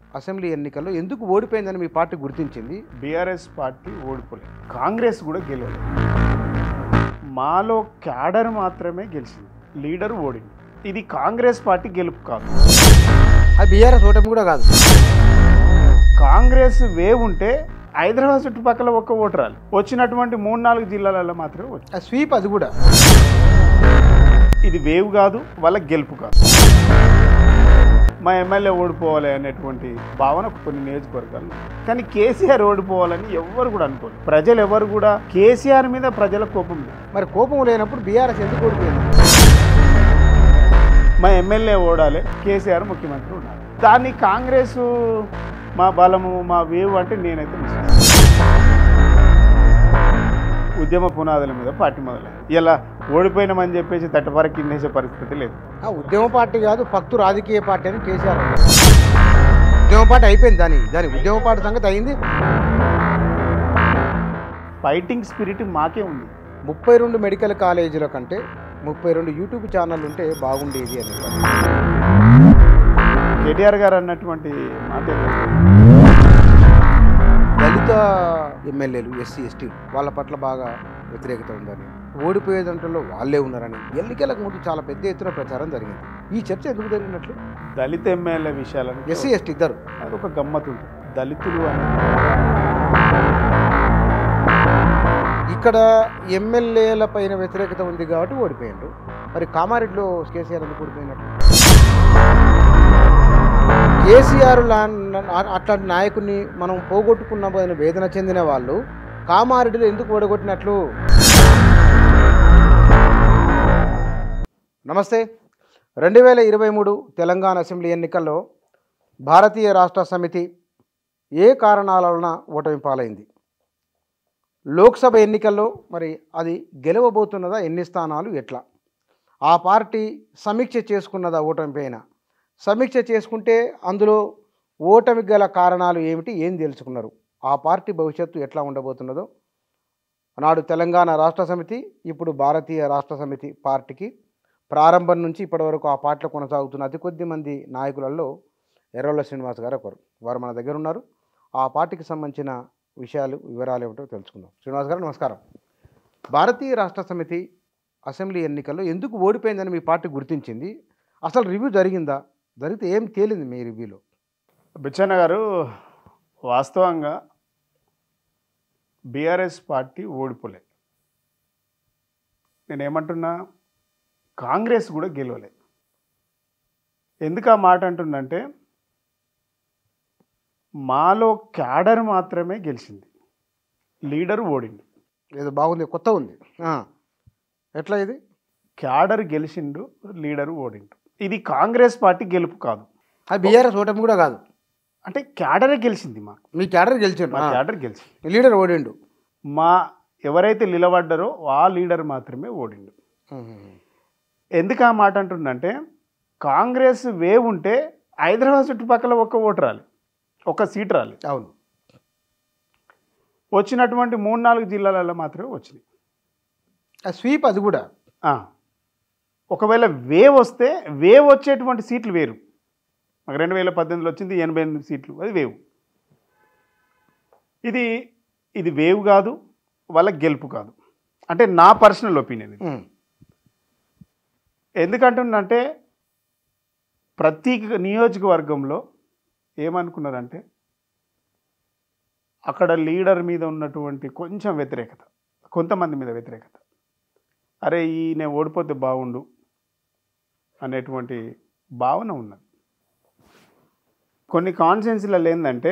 Assembly ఎన్నికల్లో ఎందుకు ఓడిపోయిందని మీ పార్టీ గుర్తించింది బీఆర్ఎస్ పార్టీ ఓడిపోలేదు కాంగ్రెస్ కూడా గెలవలేదు మాలో క్యాడర్ మాత్రమే గెలిచింది లీడర్ ఓడింది ఇది కాంగ్రెస్ పార్టీ గెలుపు కాదు అది బీఆర్ఎస్ ఓటమి కూడా కాదు కాంగ్రెస్ వేవ్ ఉంటే హైదరాబాద్ చుట్టుపక్కల ఒక్క ఓటు రాలి వచ్చినటువంటి మూడు నాలుగు జిల్లాలలో మాత్రమే వచ్చింది ఆ స్వీప్ అది కూడా ఇది వేవ్ కాదు వాళ్ళ గెలుపు కాదు మా ఎమ్మెల్యే ఓడిపోవాలి అనేటువంటి భావన కొన్ని నియోజకవర్గాలు ఉన్నాయి. కానీ కేసీఆర్ ఓడిపోవాలని ఎవ్వరు కూడా అనుకోరు ప్రజలు ఎవరు కూడా కేసీఆర్ మీద ప్రజల కోపం లేదు మరి కోపం లేనప్పుడు బీఆర్ఎస్ ఎందుకు ఓడిపోయింది మా ఎమ్మెల్యే ఓడాలి కేసీఆర్ ముఖ్యమంత్రి ఉండాలి దాన్ని కాంగ్రెస్ మా బలము మా వేవ్ అంటే నేనైతే విశ్వసిస్తాను. ఉద్యమ పునాదుల మీద పార్టీ మొదలైంది ఇలా ఓడిపోయినామని చెప్పేసి తట్టపర కిందేసే పరిస్థితి లేదు ఆ ఉద్యమ పార్టీ కాదు ఫక్తు రాజకీయ పార్టీ అని కేసీఆర్ అన్నారు. ఉద్యమ పార్టీ అయిపోయింది దాని దాని ఉద్యమ పార్టీ సంగతి అయింది ఫైటింగ్ స్పిరిట్ మాకే ఉంది ముప్పై రెండు మెడికల్ కాలేజీల కంటే ముప్పై రెండు యూట్యూబ్ ఛానల్ ఉంటే బాగుండేది అని కేటీఆర్ గారు అన్నటువంటి మాట ఏంటంటే, దళిత ఎమ్మెల్యేలు ఎస్సీ ఎస్టీ వాళ్ళ పట్ల బాగా వ్యతిరేకత ఉందని ఓడిపోయేదంటలో వాళ్ళే ఉన్నారని ఎన్నికలకు ముందు చాలా పెద్ద ఎత్తున ప్రచారం జరిగింది ఈ చర్చ ఎందుకు జరిగినట్లు దళిత ఎమ్మెల్యే విషయాలను ఎస్సీ ఎస్టీ ఇద్దరు అది ఒక గమ్మత్ ఉంటుంది దళితులు అనే ఇక్కడ ఎమ్మెల్యేల పైన వ్యతిరేకత ఉంది కాబట్టి ఓడిపోయాడు మరి కామారెడ్డిలో కేసీఆర్ ఎందుకు ఓడిపోయినట్లు కేసీఆర్ లా- అట్లాంటి నాయకుడిని మనం పోగొట్టుకున్న వేదన చెందిన వాళ్ళు కామారెడ్డిలో ఎందుకు ఓడగొట్టినట్లు నమస్తే రెండు వేల ఇరవై మూడు తెలంగాణ అసెంబ్లీ ఎన్నికల్లో భారతీయ రాష్ట్ర సమితి ఏ కారణాల వలన ఓటమి పాలైంది లోక్సభ ఎన్నికల్లో మరి అది గెలవబోతున్నదా ఎన్ని స్థానాలు ఎట్లా ఆ పార్టీ సమీక్ష చేసుకున్నదా ఓటమి పైన సమీక్ష చేసుకుంటే అందులో ఓటమి గల కారణాలు ఏమిటి ఏం తెలుసుకున్నారు ఆ పార్టీ భవిష్యత్తు ఎట్లా ఉండబోతున్నదో నాడు తెలంగాణ రాష్ట్ర సమితి ఇప్పుడు భారతీయ రాష్ట్ర సమితి పార్టీకి ప్రారంభం నుంచి ఇప్పటివరకు ఆ పార్టీలో కొనసాగుతున్న అతి కొద్ది మంది నాయకులలో ఎర్రొల్ల శ్రీనివాస్ గారు ఒకరు వారు మన దగ్గర ఉన్నారు ఆ పార్టీకి సంబంధించిన విషయాలు వివరాలు ఏమిటో తెలుసుకుందాం శ్రీనివాస్ గారు నమస్కారం భారతీయ రాష్ట్ర సమితి అసెంబ్లీ ఎన్నికల్లో ఎందుకు ఓడిపోయిందని మీ పార్టీ గుర్తించింది అసలు రివ్యూ జరిగిందా జరిగితే ఏం తేలింది మీ రివ్యూలో బిచ్చన్న గారు వాస్తవంగా బీఆర్ఎస్ పార్టీ ఓడిపోలేదు నేనేమంటున్నా కాంగ్రెస్ కూడా గెలవలేదు ఎందుకు ఆ మాట అంటుందంటే మాలో క్యాడర్ మాత్రమే గెలిచింది లీడర్ ఓడింది ఏదో బాగుంది కొత్త ఉంది ఆ. ఎట్లా ఇది క్యాడర్ గెలిచిండు లీడర్ ఓడిండు ఇది కాంగ్రెస్ పార్టీ గెలుపు కాదు అది బీఆర్ఎస్ ఓటమి కూడా కాదు అంటే క్యాడరే గెలిచింది మాకు మీ క్యాడర్ గెలిచాడు మా క్యాడర్ గెలిచింది లీడర్ ఓడిండు మా ఎవరైతే నిలబడ్డారో ఆ లీడర్ మాత్రమే ఓడిండు ఎందుకు ఆ మాట అంటుందంటే కాంగ్రెస్ వేవ్ ఉంటే హైదరాబాద్ చుట్టుపక్కల ఒక్క ఓటు రాలి ఒక సీట్ రాలి అవును వచ్చినటువంటి మూడు నాలుగు జిల్లాలలో మాత్రమే వచ్చినాయి ఆ స్వీప్ అది కూడా ఆ. ఒకవేళ వేవ్ వస్తే వేవ్ వచ్చేటువంటి సీట్లు వేరు మాకు రెండు వేల పద్దెనిమిదిలో వచ్చింది ఎనభై ఎనిమిది సీట్లు అది వేవ్ ఇది ఇది వేవ్ కాదు వాళ్ళ గెలుపు కాదు అంటే నా పర్సనల్ ఒపీనియన్ ఇది ఉమ్. ఎందుకంటుందంటే ప్రతి నియోజకవర్గంలో ఏమనుకున్నారంటే అక్కడ లీడర్ మీద ఉన్నటువంటి కొంచెం వ్యతిరేకత కొంతమంది మీద వ్యతిరేకత అరే ఈయన ఓడిపోతే బాగుండు అనేటువంటి భావన ఉన్నది కొన్ని కాన్సెన్సీలలో ఏంటంటే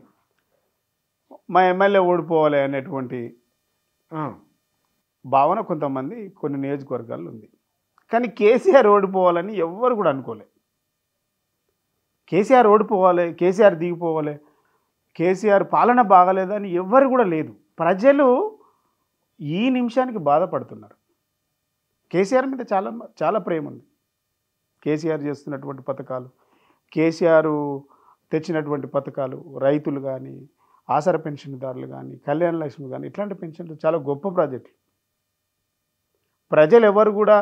మా ఎమ్మెల్యే ఓడిపోవాలి అనేటువంటి ఆ. భావన కొంతమంది కొన్ని నియోజకవర్గాల్లో ఉంది కానీ కేసీఆర్ ఓడిపోవాలని ఎవ్వరు కూడా అనుకోలే కేసీఆర్ ఓడిపోవాలి కేసీఆర్ దిగిపోవాలి కేసీఆర్ పాలన బాగలేదని ఎవ్వరు కూడా లేదు ప్రజలు ఈ నిమిషానికి బాధపడుతున్నారు కేసీఆర్ మీద చాలా చాలా ప్రేమ ఉంది కేసీఆర్ చేస్తున్నటువంటి పథకాలు కేసీఆర్ తెచ్చినటువంటి పథకాలు రైతులు కానీ ఆసర పెన్షన్దారులు కానీ కళ్యాణ లక్ష్మి కానీ ఇట్లాంటి పెన్షన్లు చాలా గొప్ప ప్రాజెక్టులు ప్రజలు ఎవరు కూడా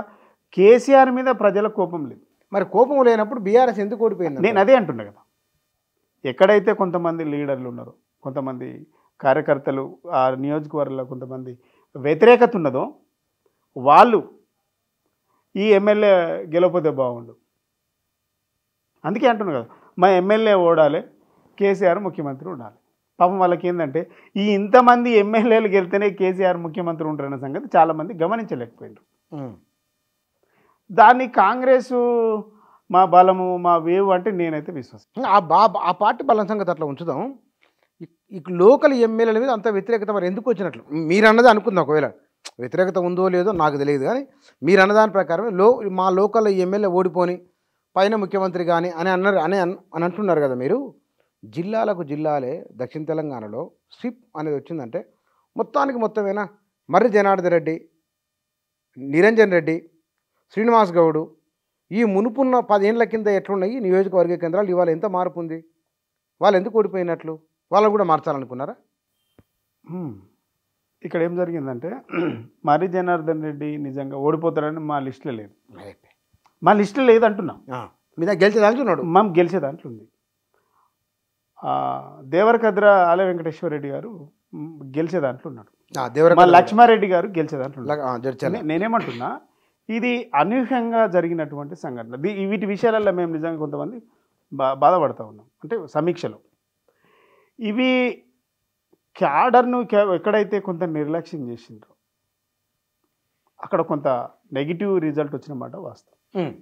కేసీఆర్ మీద ప్రజల కోపం లేదు మరి కోపం లేనప్పుడు బీఆర్ఎస్ ఎందుకు ఓడిపోయింది నేను అదే అంటున్నా కదా ఎక్కడైతే కొంతమంది లీడర్లు ఉన్నారో కొంతమంది కార్యకర్తలు ఆ నియోజకవర్గంలో కొంతమంది వ్యతిరేకత ఉన్నదో వాళ్ళు ఈ ఎమ్మెల్యే గెలవకపోతే బాగుండు అందుకే అంటున్నా కదా మా ఎమ్మెల్యే ఓడాలి కేసీఆర్ ముఖ్యమంత్రి ఉండాలి పాపం వాళ్ళకి ఏంటంటే ఈ ఇంతమంది ఎమ్మెల్యేలు గెలితేనే కేసీఆర్ ముఖ్యమంత్రి ఉంటారన్న సంగతి చాలామంది గమనించలేకపోయారు ఉమ్. దాన్ని కాంగ్రెస్ మా బలము మా వేవ్ అంటే నేనైతే విశ్వసిస్తాను ఆ బా ఆ పార్టీ బలం సంగతి అట్లా ఉంచుదాం ఈ- ఈ లోకల్ ఎమ్మెల్యేల మీద అంత వ్యతిరేకత మరి ఎందుకు వచ్చినట్లు మీరు అన్నది అనుకుందాం ఒకవేళ వ్యతిరేకత ఉందో లేదో నాకు తెలియదు కానీ మీరు అన్నదాని ప్రకారం లో మా లోకల్ ఎమ్మెల్యే ఓడిపోని పైన ముఖ్యమంత్రి కానీ అని అన్నారు అని అన్- అని అంటున్నారు కదా మీరు జిల్లాలకు జిల్లాలే దక్షిణ తెలంగాణలో స్విప్ అనేది వచ్చిందంటే మొత్తానికి మొత్తమేనా మర్రి జనార్దన్ రెడ్డి నిరంజన్ రెడ్డి శ్రీనివాస్ గౌడు ఈ మునుపున్న పదేళ్ల కింద ఎట్లున్నాయి నియోజకవర్గ కేంద్రాలు ఇవాళ ఎంత మార్పు ఉంది వాళ్ళు ఎందుకు ఓడిపోయినట్లు వాళ్ళని కూడా మార్చాలనుకున్నారా హ్మ్. ఇక్కడ ఏం జరిగిందంటే మరి జనార్దన్ రెడ్డి నిజంగా ఓడిపోతారని మా లిస్టులో లేదు మా లిస్టులో లేదు అంటున్నాం మీ దగ్గర గెలిచేదాంటున్నాడు మనం గెలిచే దాంట్లో ఉంది ఆ, దేవరకద్ర ఆలయ వెంకటేశ్వర రెడ్డి గారు మ్, గెలిచే దాంట్లో ఉన్నాడు దేవర మా లక్ష్మారెడ్డి గారు గెలిచే దాంట్లో ఉన్నాడు జడ్చల నే- నేనేమంటున్నా ఇది అనూహ్యంగా జరిగినటువంటి సంఘటన దీ- వీటి విషయాలలో మేము నిజంగా కొంతమంది బా బాధపడతా ఉన్నాం అంటే సమీక్షలో ఇవి క్యాడర్ను కే- ఎక్కడైతే కొంత నిర్లక్ష్యం చేసిండ్రో అక్కడ కొంత నెగిటివ్ రిజల్ట్ వచ్చినమాట వాస్తవం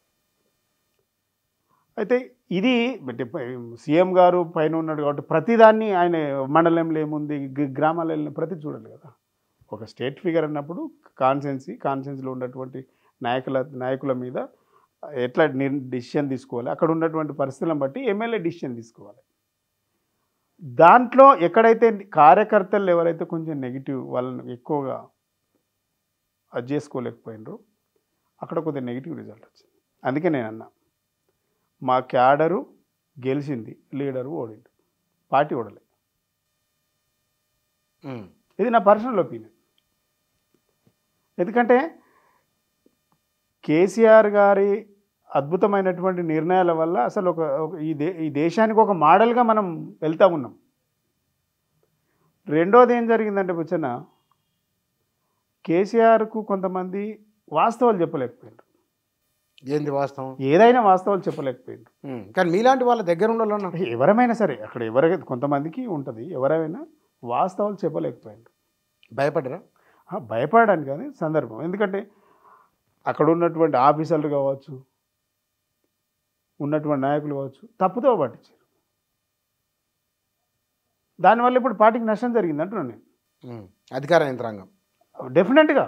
అయితే ఇది అంటే ప- సీఎం గారు పైన ఉన్నాడు కాబట్టి ప్రతిదాన్ని ఆయన మండలంలో ఏముంది గ- గ్రామాలలో వెళ్ళిన ప్రతి చూడాలి కదా ఒక స్టేట్ ఫిగర్ అన్నప్పుడు కాన్సెన్సీ కాన్సెన్సీలో ఉన్నటువంటి నాయకుల నాయకుల మీద ఎట్లా డిసిషన్ తీసుకోవాలి అక్కడ ఉన్నటువంటి పరిస్థితులను బట్టి ఎమ్మెల్యే డిసిషన్ తీసుకోవాలి దాంట్లో ఎక్కడైతే కార్యకర్తలు ఎవరైతే కొంచెం నెగిటివ్ వాళ్ళని ఎక్కువగా అది చేసుకోలేకపోయినరు అక్కడ కొద్దిగా నెగిటివ్ రిజల్ట్ వచ్చింది అందుకే నేను అన్నా మా క్యాడరు గెలిచింది లీడరు ఓడిండు పార్టీ ఓడలే ఇది నా పర్సనల్ ఒపీనియన్ ఎందుకంటే కేసీఆర్ గారి అద్భుతమైనటువంటి నిర్ణయాల వల్ల అసలు ఒక ఒక- ఈ దే ఈ దేశానికి ఒక మోడల్గా మనం వెళ్తా ఉన్నాం రెండోది ఏం జరిగిందంటే బుచ్చన్న కేసీఆర్కు కొంతమంది వాస్తవాలు చెప్పలేకపోయారు ఏంది వాస్తవం ఏదైనా వాస్తవాలు చెప్పలేకపోయారు ఉమ్. కానీ మీలాంటి వాళ్ళ దగ్గర ఉండాలన్నా ఎవరమైనా సరే అక్కడ ఎవరైతే కొంతమందికి ఉంటుంది ఎవరైనా వాస్తవాలు చెప్పలేకపోయారు భయపడరా ఆ, భయపడడానికి కానీ సందర్భం ఎందుకంటే అక్కడ ఉన్నటువంటి ఆఫీసర్లు కావచ్చు ఉన్నటువంటి నాయకులు కావచ్చు తప్పుతో పట్టించారు దానివల్ల ఇప్పుడు పార్టీకి నష్టం జరిగింది అంటున్నాను నేను ఉమ్. అధికార యంత్రాంగం డెఫినెట్గా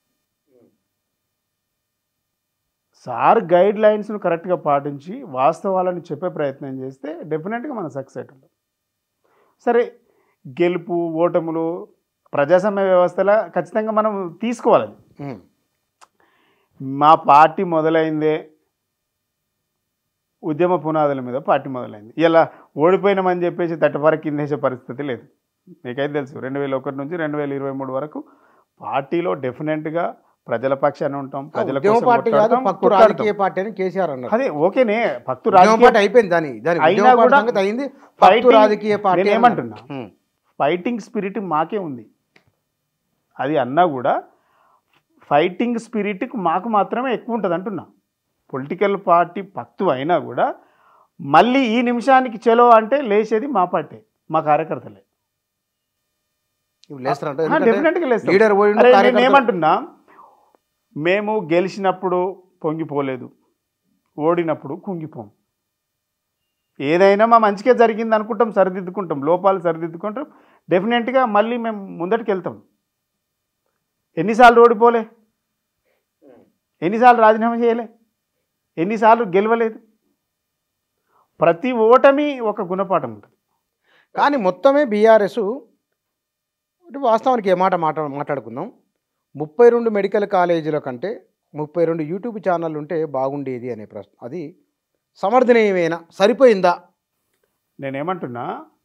సార్ గైడ్ లైన్స్ను కరెక్ట్గా పాటించి వాస్తవాలను చెప్పే ప్రయత్నం చేస్తే డెఫినెట్గా మనం సక్సెస్ అవుతాం సరే గెలుపు ఓటములు ప్రజాస్వామ్య వ్యవస్థలో ఖచ్చితంగా మనం తీసుకోవాలి అది. ఉమ్. మా పార్టీ మొదలైందే ఉద్యమ పునాదుల మీద పార్టీ మొదలైంది ఇలా ఓడిపోయినామని చెప్పేసి తట్టపార కిందేసే పరిస్థితి లేదు మీకైతే తెలుసు రెండు వేల ఒకటి నుంచి రెండు వేల ఇరవై మూడు వరకు పార్టీలో డెఫినెట్గా ప్రజల పక్షాన ఉంటాం ప్రజల ఉద్యమ కోసం పార్టీ కాదు కొట్లాడతాం, పక్కు కొట్లాడతాం. రాజకీయ పార్టీ అని కేసీఆర్ అన్నారు అదే ఓకేనే భక్తు ఉద్యమ రాజకీయ పార్టీ అయిపోయింది దాని దాని అయినా ఉద్యమ పార్టీ కూడా సంగతి అయింది పక్కు fighting- రాజకీయ పార్టీ నేను అన్నారు. ఏమంటున్నా? ఉమ్. ఫైటింగ్ స్పిరిట్ మాకే ఉంది అది అన్నా కూడా ఫైటింగ్ స్పిరిట్ మాకు మాత్రమే ఎక్కువ ఉంటుంది అంటున్నా పొలిటికల్ పార్టీ పక్తు అయినా కూడా మళ్ళీ ఈ నిమిషానికి చలో అంటే లేచేది మా పార్టీ మా కార్యకర్తలే ఇవి లేస్తారంట ఎందుకంటే డెఫినెట్గా లేస్తాం లీడర్ పోయిండు, అరే, నేను కార్యకర్త- ఏమంటున్నా మేము గెలిచినప్పుడు పొంగిపోలేదు ఓడినప్పుడు కుంగిపోం ఏదైనా మా మంచిగా జరిగింది అనుకుంటాం సరిదిద్దుకుంటాం లోపాలు సరిదిద్దుకుంటాం డెఫినెట్గా మళ్ళీ మేము ముందటికి వెళ్తాం ఎన్నిసార్లు ఓడిపోలే ఎన్నిసార్లు రాజీనామా చేయలే ఎన్నిసార్లు గెలవలేదు ప్రతి ఓటమి ఒక గుణపాఠం ఉంటుంది కానీ మొత్తమే బీఆర్ఎస్ అంటే వాస్తవానికి ఏ మాట మాట మాట్లాడుకుందాం ముప్పై రెండు మెడికల్ కాలేజీల కంటే ముప్పై రెండు యూట్యూబ్ ఛానళ్ళు ఉంటే బాగుండేది అనే ప్రశ్న అది సమర్థనీయమేనా సరిపోయిందా నేనేమంటున్నా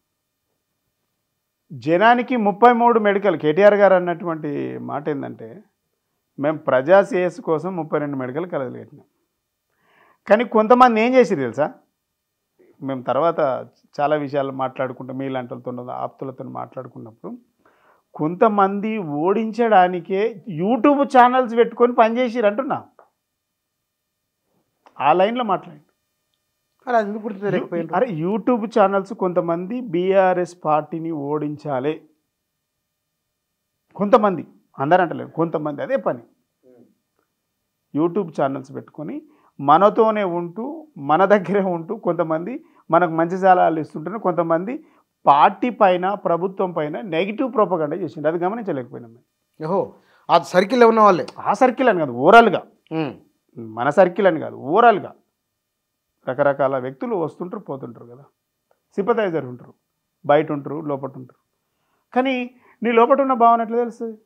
జనానికి ముప్పై మూడు మెడికల్ కేటీఆర్ గారు అన్నటువంటి మాట ఏంటంటే మేము ప్రజా శ్రేయస్సు కోసం ముప్పై రెండు మెడికల్ కాలేజీలు కట్టినాం కానీ కొంతమంది ఏం చేసి తెలుసా మేము తర్వాత చాలా విషయాలు మాట్లాడుకుంటాం మీలాంటి వాళ్ళతో ఆప్తులతో మాట్లాడుకున్నప్పుడు కొంతమంది ఓడించడానికే యూట్యూబ్ ఛానల్స్ పెట్టుకొని పనిచేసిరు అంటున్నా ఆ లైన్లో మాట్లాడి అలా ఎందుకు గుర్తు తెలియకపోయింది అరే యూట్యూబ్ ఛానల్స్ కొంతమంది బీఆర్ఎస్ పార్టీని ఓడించాలి కొంతమంది అందరూ అంటలేరు కొంతమంది అదే పని యూట్యూబ్ ఛానల్స్ పెట్టుకొని మనతోనే ఉంటూ మన దగ్గరే ఉంటూ కొంతమంది మనకు మంచి సలహాలు ఇస్తుంటారు కొంతమంది పార్టీ పైన ప్రభుత్వం పైన నెగిటివ్ ప్రోపగండ చేసిండు అది గమనించలేకపోయినాం మేము. ఓహో ఆ సర్కిల్లో ఉన్న వాళ్ళే ఆ సర్కిల్ అని కాదు ఓవరాల్గా ఉమ్. మన సర్కిల్ అని కాదు ఓవరాల్గా రకరకాల వ్యక్తులు వస్తుంటారు పోతుంటారు కదా సింపతైజర్ ఉంటారు బయట ఉంటారు లోపల ఉంటారు కానీ నీ లోపల ఉన్న భావన ఎట్లా తెలుస్తుంది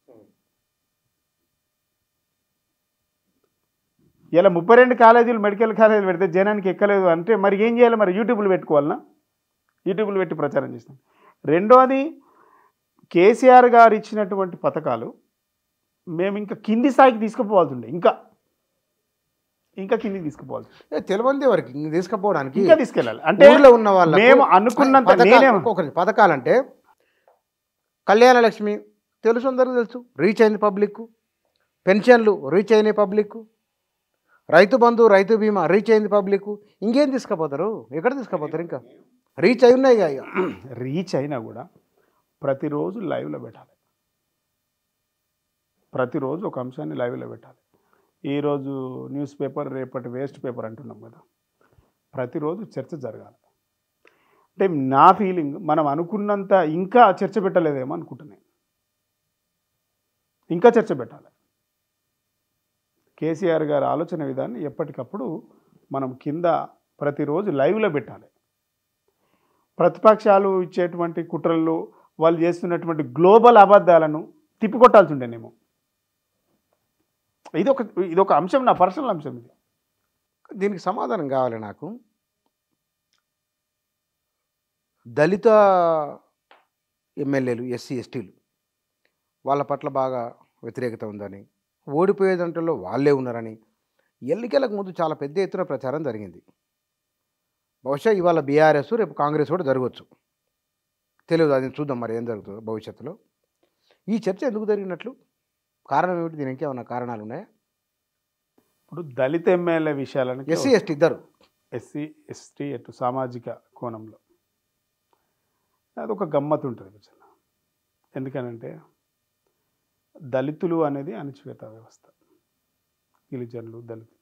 ఇలా ముప్పై రెండు కాలేజీలు మెడికల్ కాలేజీలు పెడితే జనానికి ఎక్కలేదు అంటే మరి ఏం చేయాలి మరి యూట్యూబ్లు పెట్టుకోవాలనా యూట్యూబ్లు పెట్టి ప్రచారం చేస్తాం రెండోది కేసీఆర్ గారు ఇచ్చినటువంటి పథకాలు మేము ఇంకా కింది స్థాయికి తీసుకుపోవాల్సి ఉండే ఇంకా ఇంకా కిందికి తీసుకుపోవాల్సి ఉండే. ఏ, తెలియంది ఎవరికి ఇంక తీసుకుపోవడానికి ఇంకా తీసుకెళ్ళాలి అంటే ఊర్లో ఉన్న వాళ్ళకు మేము అనుకున్నంత పథకాలు- నేనే ఒక్కొక్కరి పథకాలంటే కళ్యాణ లక్ష్మి తెలుసు అందరికీ తెలుసు రీచ్ అయింది పబ్లిక్ పెన్షన్లు రీచ్ అయినాయి పబ్లిక్ రైతు బంధు రైతు బీమా రీచ్ అయింది పబ్లిక్ ఇంకేం తీసుకుపోతారు ఎక్కడ తీసుకుపోతారు ఇంకా రీచ్ అయి ఉన్నాయి ఇక ఇక. రీచ్ అయినా కూడా ప్రతిరోజు లైవ్లో పెట్టాలి ప్రతిరోజు ఒక అంశాన్ని లైవ్లో పెట్టాలి ఈరోజు న్యూస్ పేపర్ రేపటి వేస్ట్ పేపర్ అంటున్నాం కదా ప్రతిరోజు చర్చ జరగాలి అంటే నా ఫీలింగ్ మనం అనుకున్నంత ఇంకా చర్చ పెట్టలేదేమో అనుకుంటున్నాను ఇంకా చర్చ పెట్టాలి కేసీఆర్ గారి ఆలోచన విధాన్ని ఎప్పటికప్పుడు మనం కింద ప్రతిరోజు లైవ్లో పెట్టాలి ప్రతిపక్షాలు ఇచ్చేటువంటి కుట్రలు వాళ్ళు చేస్తున్నటువంటి గ్లోబల్ అబద్ధాలను తిప్పికొట్టాల్సి ఉండేనేమో ఇది ఒక ఇది ఒక అంశం నా పర్సనల్ అంశం ఇది దీనికి సమాధానం కావాలి నాకు దళిత ఎమ్మెల్యేలు ఎస్సీ ఎస్టీలు వాళ్ళ పట్ల బాగా వ్యతిరేకత ఉందని ఓడిపోయే దాంట్లో వాళ్ళే ఉన్నారని ఎన్నికలకు ముందు చాలా పెద్ద ఎత్తున ప్రచారం జరిగింది బహుశా ఇవాళ బీఆర్ఎస్ రేపు కాంగ్రెస్ కూడా జరగవచ్చు తెలియదు అది చూద్దాం మరి ఏం జరుగుతుందో భవిష్యత్తులో ఈ చర్చ ఎందుకు జరిగినట్లు కారణం ఏమిటి దీనికి ఏమైనా కారణాలు ఉన్నాయా ఇప్పుడు దళిత ఎమ్మెల్యే విషయాలను ఎస్సీ ఎస్టీ ఇద్దరు ఎస్సీ ఎస్టీ అటు సామాజిక కోణంలో అదొక గమ్మత్తు ఉంటుంది కొంచెం ఎందుకనంటే దళితులు అనేది అణచివేత వ్యవస్థ గిరిజనులు దళితులు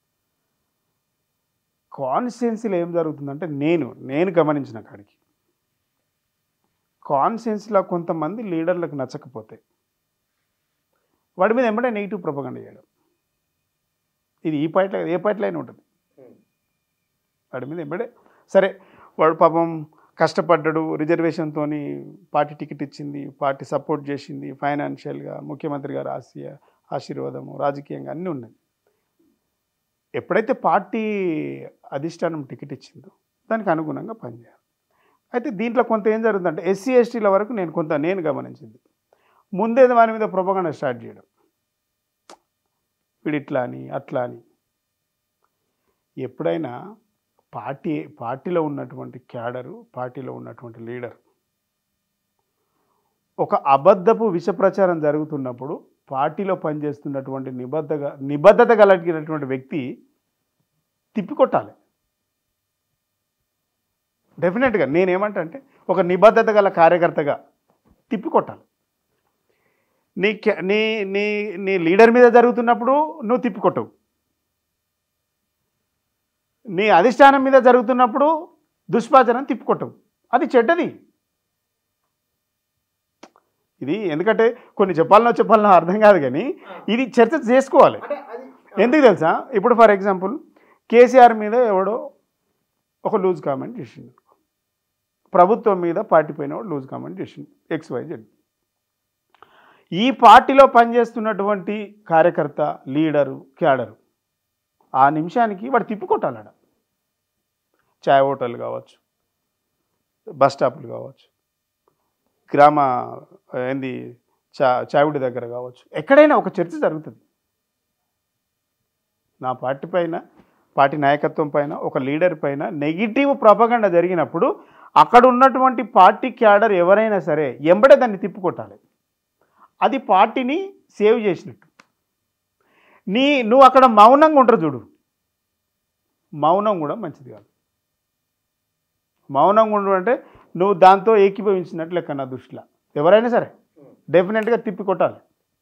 కాన్స్టిట్యున్సీలో ఏం జరుగుతుందంటే నేను నేను గమనించిన కాడికి కాన్స్టిట్యున్సీలో కొంతమంది లీడర్లకు నచ్చకపోతే వాడి మీద ఎంబడే నెగిటివ్ ప్రొపగండ చేయడం ఇది ఈ పార్టీలో ఏ పార్టీలో అయినా ఉంటుంది వాడి మీద ఎంబడే సరే వాడు పాపం కష్టపడ్డాడు రిజర్వేషన్తో పార్టీ టికెట్ ఇచ్చింది పార్టీ సపోర్ట్ చేసింది ఫైనాన్షియల్గా ముఖ్యమంత్రి గారు ఆశయ ఆశీర్వాదము రాజకీయంగా అన్నీ ఉన్నాయి ఎప్పుడైతే పార్టీ అధిష్టానం టికెట్ ఇచ్చిందో దానికి అనుగుణంగా పనిచేయాలి అయితే దీంట్లో కొంత ఏం జరుగుతుందంటే ఎస్సీ ఎస్టీల వరకు నేను కొంత నేను గమనించింది ముందే వారి మీద ప్రొపగండ స్టార్ట్ చేయడం వీడు ఇట్లా అని అట్లా అని ఎప్పుడైనా పార్టీ పార్టీలో ఉన్నటువంటి క్యాడరు పార్టీలో ఉన్నటువంటి లీడర్ ఒక అబద్ధపు విష ప్రచారం జరుగుతున్నప్పుడు పార్టీలో పనిచేస్తున్నటువంటి నిబద్ధగా నిబద్ధత కలిగినటువంటి వ్యక్తి తిప్పికొట్టాలి డెఫినెట్గా నేనేమంటా అంటే ఒక నిబద్ధత గల కార్యకర్తగా తిప్పికొట్టాలి నీ కె- నీ నీ నీ లీడర్ మీద జరుగుతున్నప్పుడు నువ్వు తిప్పికొట్టవు నీ అధిష్టానం మీద జరుగుతున్నప్పుడు దుష్పాచనం తిప్పికొట్టవు అది చెడ్డది ఇది ఎందుకంటే కొన్ని చెప్పాలనో చెప్పాలనో అర్థం కాదు కానీ ఇది చర్చ చేసుకోవాలి ఎందుకు తెలుసా ఇప్పుడు ఫర్ ఎగ్జాంపుల్ కేసీఆర్ మీద ఎవడో ఒక లూజ్ కామెంట్ చేసిండు ప్రభుత్వం మీద పార్టీ పైన వాడు లూజ్ కామెంట్ చేసిండు ఎక్స్ వై జెడ్ ఈ పార్టీలో పనిచేస్తున్నటువంటి కార్యకర్త లీడరు క్యాడరు ఆ నిమిషానికి వాడు తిప్పికొట్టాలడ చాయ్ హోటల్ కావచ్చు బస్ స్టాపులు కావచ్చు గ్రామ ఏంది చా చావిడి దగ్గర కావచ్చు ఎక్కడైనా ఒక చర్చ జరుగుతుంది నా పార్టీ పైన పార్టీ నాయకత్వం పైన ఒక లీడర్ పైన నెగిటివ్ ప్రపగండ జరిగినప్పుడు అక్కడ ఉన్నటువంటి పార్టీ క్యాడర్ ఎవరైనా సరే ఎంబడే దాన్ని తిప్పుకొట్టాలి అది పార్టీని సేవ్ చేసినట్టు నీ నువ్వు అక్కడ మౌనంగా ఉంటారు చూడు మౌనం కూడా మంచిది కాదు మౌనంగా ఉండు అంటే నువ్వు దాంతో ఏకీభవించినట్లు లెక్క నా దృష్టిలో ఎవరైనా సరే డెఫినెట్గా తిప్పి కొట్టాలి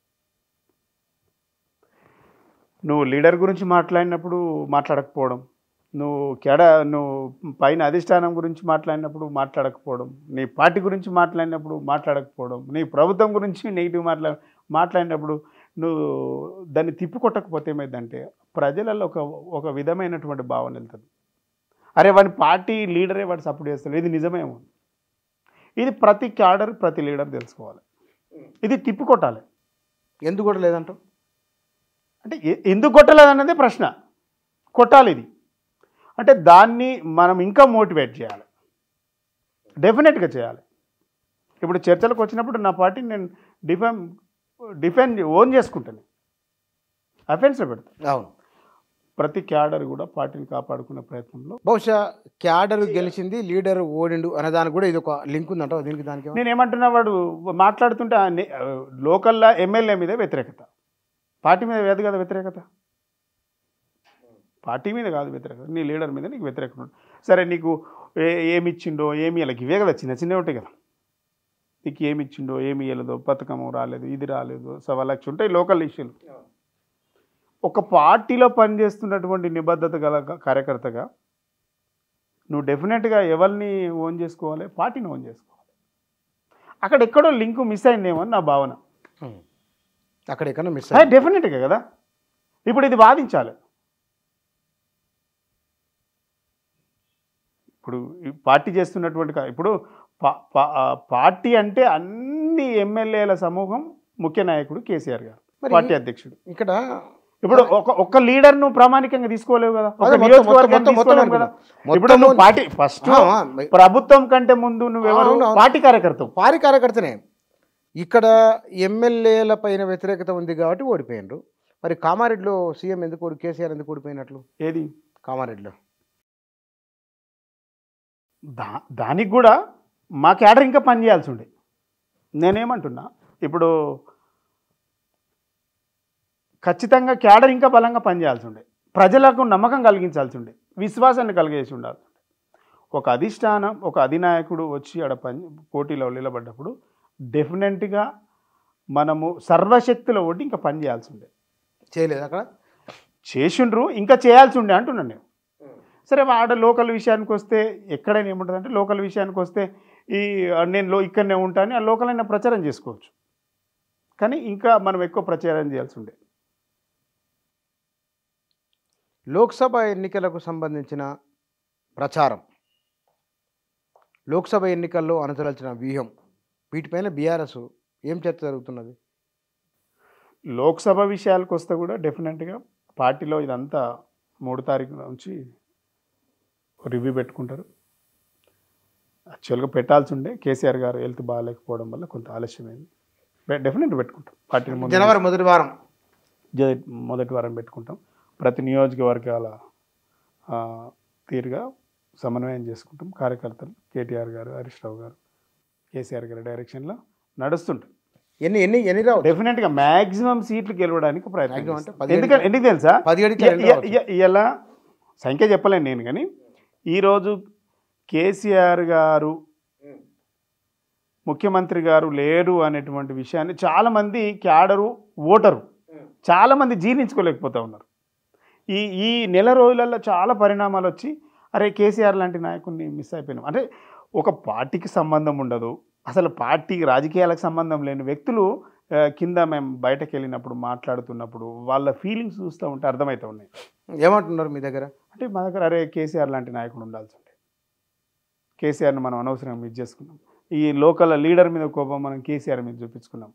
నువ్వు లీడర్ గురించి మాట్లాడినప్పుడు మాట్లాడకపోవడం నువ్వు కేడ నువ్వు పైన అధిష్టానం గురించి మాట్లాడినప్పుడు మాట్లాడకపోవడం నీ పార్టీ గురించి మాట్లాడినప్పుడు మాట్లాడకపోవడం నీ ప్రభుత్వం గురించి నెగిటివ్ మాట్లా మాట్లాడినప్పుడు నువ్వు దాన్ని తిప్పికొట్టకపోతే ఏమైందంటే ప్రజలలో ఒక ఒక విధమైనటువంటి భావన వెళ్తుంది అరే వాడి పార్టీ లీడరే వాడు సపోర్ట్ చేస్తాడు ఇది నిజమేమో ఇది ప్రతి క్యాడర్ ప్రతి లీడర్ తెలుసుకోవాలి ఇది తిప్పికొట్టాలి ఎందుకు కూడా లేదంటావు అంటే ఎ- ఎందుకు కొట్టలేదు అన్నదే ప్రశ్న కొట్టాలి ఇది అంటే దాన్ని మనం ఇంకా మోటివేట్ చేయాలి డెఫినెట్గా చేయాలి ఇప్పుడు చర్చలకు వచ్చినప్పుడు నా పార్టీని నేను డిఫెన్ డిఫెండ్ ఓన్ చేసుకుంటాను అఫెన్స్లో పెడతాను అవును ప్రతి క్యాడర్ కూడా పార్టీని కాపాడుకునే ప్రయత్నంలో బహుశా క్యాడర్ గెలిచింది లీడర్ ఓడిండు అనే దానికి కూడా ఇది ఒక లింక్ ఉందంటావు దీనికి దానికి ఏమన్నా? నేను ఏమంటున్నా వాడు మాట్లాడుతుంటే ఆ నే- లోకల్లో ఎమ్మెల్యే మీద వ్యతిరేకత పార్టీ మీద లేదు కదా వ్యతిరేకత పార్టీ మీద కాదు వ్యతిరేకత నీ లీడర్ మీద నీకు వ్యతిరేకత ఉంది. సరే నీకు ఏ ఏమి ఇచ్చిండో ఏమి ఇవ్వలేదు ఇవే కదా చిన్న చిన్నవి ఉంటాయి కదా నీకు ఏమి ఇచ్చిండో ఏమి ఇవ్వలేదో పథకము రాలేదు ఇది రాలేదు సవా లక్ష ఉంటాయి లోకల్ ఇష్యూలు ఒక పార్టీలో పనిచేస్తున్నటువంటి నిబద్ధత గల కార్యకర్తగా నువ్వు డెఫినెట్గా ఎవరిని ఓన్ చేసుకోవాలి పార్టీని ఓన్ చేసుకోవాలి అక్కడ ఎక్కడో లింకు మిస్ అయిందేమో అని నా భావన ఉం. అక్కడ ఎక్కడ మిస్ అదే డెఫినెట్గా కదా ఇప్పుడు ఇది వాదించాలి ఇప్పుడు ఈ పార్టీ చేస్తున్నటువంటి కా- ఇప్పుడు పా- పా- ఆ పార్టీ అంటే అన్ని ఎమ్మెల్యేల సమూహం ముఖ్య నాయకుడు కేసీఆర్ గారు మరి పార్టీ అధ్యక్షుడు ఇక్కడ ఇప్పుడు ఒక ఒక్క లీడర్ నువ్వు ప్రామాణికంగా తీసుకోలేవు కదా ఒక అదే మొత్తం- నియోజకవర్గాన్ని మొత్తం- మొత్తం తీసుకోలేవు కదా మొత్తం ఇప్పుడు నువ్వు పార్టీ ఫస్ట్ ఆ, ఆ, ప్రభుత్వం కంటే ముందు నువ్వెవరు అవును, అవును. పార్టీ కార్యకర్తవు పారి కార్యకర్తనే ఇక్కడ ఎమ్మెల్యేల పైన వ్యతిరేకత ఉంది కాబట్టి ఓడిపోయిండ్రు మరి కామారెడ్డిలో సీఎం ఎందుకు ఓడి కేసీఆర్ ఎందుకు ఓడిపోయినట్లు ఏది కామారెడ్డిలో దా దానికి కూడా మా క్యాడర్ ఇంకా పని చేయాల్సి ఉండే నేనేమంటున్నా ఇప్పుడు ఖచ్చితంగా క్యాడర్ ఇంకా బలంగా పనిచేయాల్సి ఉండే ప్రజలకు నమ్మకం కలిగించాల్సి ఉండే విశ్వాసాన్ని కలిగేసి ఉండాలి ఒక అధిష్టానం ఒక అధినాయకుడు వచ్చి ఆడ పని పోటీలో నిలబడ్డప్పుడు డెఫినెట్గా మనము సర్వశక్తుల ఒడ్డి ఇంకా పని చేయాల్సి ఉండే చేయలేదు అక్కడ చేసిండ్రు ఇంకా చేయాల్సి ఉండే అంటున్నాను నేను సరే ఆడ లోకల్ విషయానికి వస్తే ఎక్కడైనా ఏముంటుంది అంటే లోకల్ విషయానికి వస్తే ఈ ఆ, నేను లో ఇక్కడనే ఉంటాను ఆ లోకల్ అయినా ప్రచారం చేసుకోవచ్చు కానీ ఇంకా మనం ఎక్కువ ప్రచారం చేయాల్సి ఉండే లోక్సభ ఎన్నికలకు సంబంధించిన ప్రచారం లోక్సభ ఎన్నికల్లో అనుసరించిన వ్యూహం వీటిపైన బీఆర్ఎస్ ఏం చర్చ జరుగుతున్నది లోక్సభ విషయాలకు వస్తే కూడా డెఫినెట్గా పార్టీలో ఇదంతా మూడు తారీఖు నుంచి రివ్యూ పెట్టుకుంటారు యాక్చువల్గా పెట్టాల్సి ఉండే కేసీఆర్ గారు హెల్త్ బాగాలేకపోవడం వల్ల కొంత ఆలస్యమైంది డెఫినెట్ పెట్టుకుంటాం పార్టీ ముందు జనవరి మొదటి వారం జ- మొదటి వారం పెట్టుకుంటాం ప్రతి నియోజకవర్గాల ఆ, తీరుగా సమన్వయం చేసుకుంటాం కార్యకర్తలు కేటీఆర్ గారు హరీష్ రావు గారు కేసీఆర్ గారి డైరెక్షన్లో నడుస్తుంటాం ఎన్ని ఎన్ని ఎన్ని రావు డెఫినెట్గా మ్యాక్సిమం సీట్లు గెలవడానికి ప్రయత్నం Maximum అంటే చేస్తాం. పదిహేడు ఎందుకంటే ఎందుకు తెలుసా పదిహేడు ఇ- ఇ- ఇ- ఇలా సంఖ్య చెప్పలేను నేను కానీ ఈరోజు కేసీఆర్ గారు ముఖ్యమంత్రి గారు లేరు అనేటువంటి విషయాన్ని చాలామంది క్యాడరు ఓటరు చాలామంది జీర్ణించుకోలేకపోతూ ఉన్నారు ఈ ఈ నెల రోజులలో చాలా పరిణామాలు వచ్చి అరే కేసీఆర్ లాంటి నాయకుడిని మిస్ అయిపోయినాం అంటే ఒక పార్టీకి సంబంధం ఉండదు అసలు పార్టీకి రాజకీయాలకు సంబంధం లేని వ్యక్తులు ఆ, కింద మేము బయటకు వెళ్ళినప్పుడు మాట్లాడుతున్నప్పుడు వాళ్ళ ఫీలింగ్స్ చూస్తూ ఉంటే అర్థమవుతూ ఉన్నాయి ఏమంటున్నారు మీ దగ్గర అంటే మా దగ్గర అరే కేసీఆర్ లాంటి నాయకుడు ఉండాల్సి ఉండే కేసీఆర్ని మనం అనవసరంగా మిస్ చేసుకున్నాం ఈ లోకల్ లీడర్ మీద కోపం మనం కేసీఆర్ మీద చూపించుకున్నాం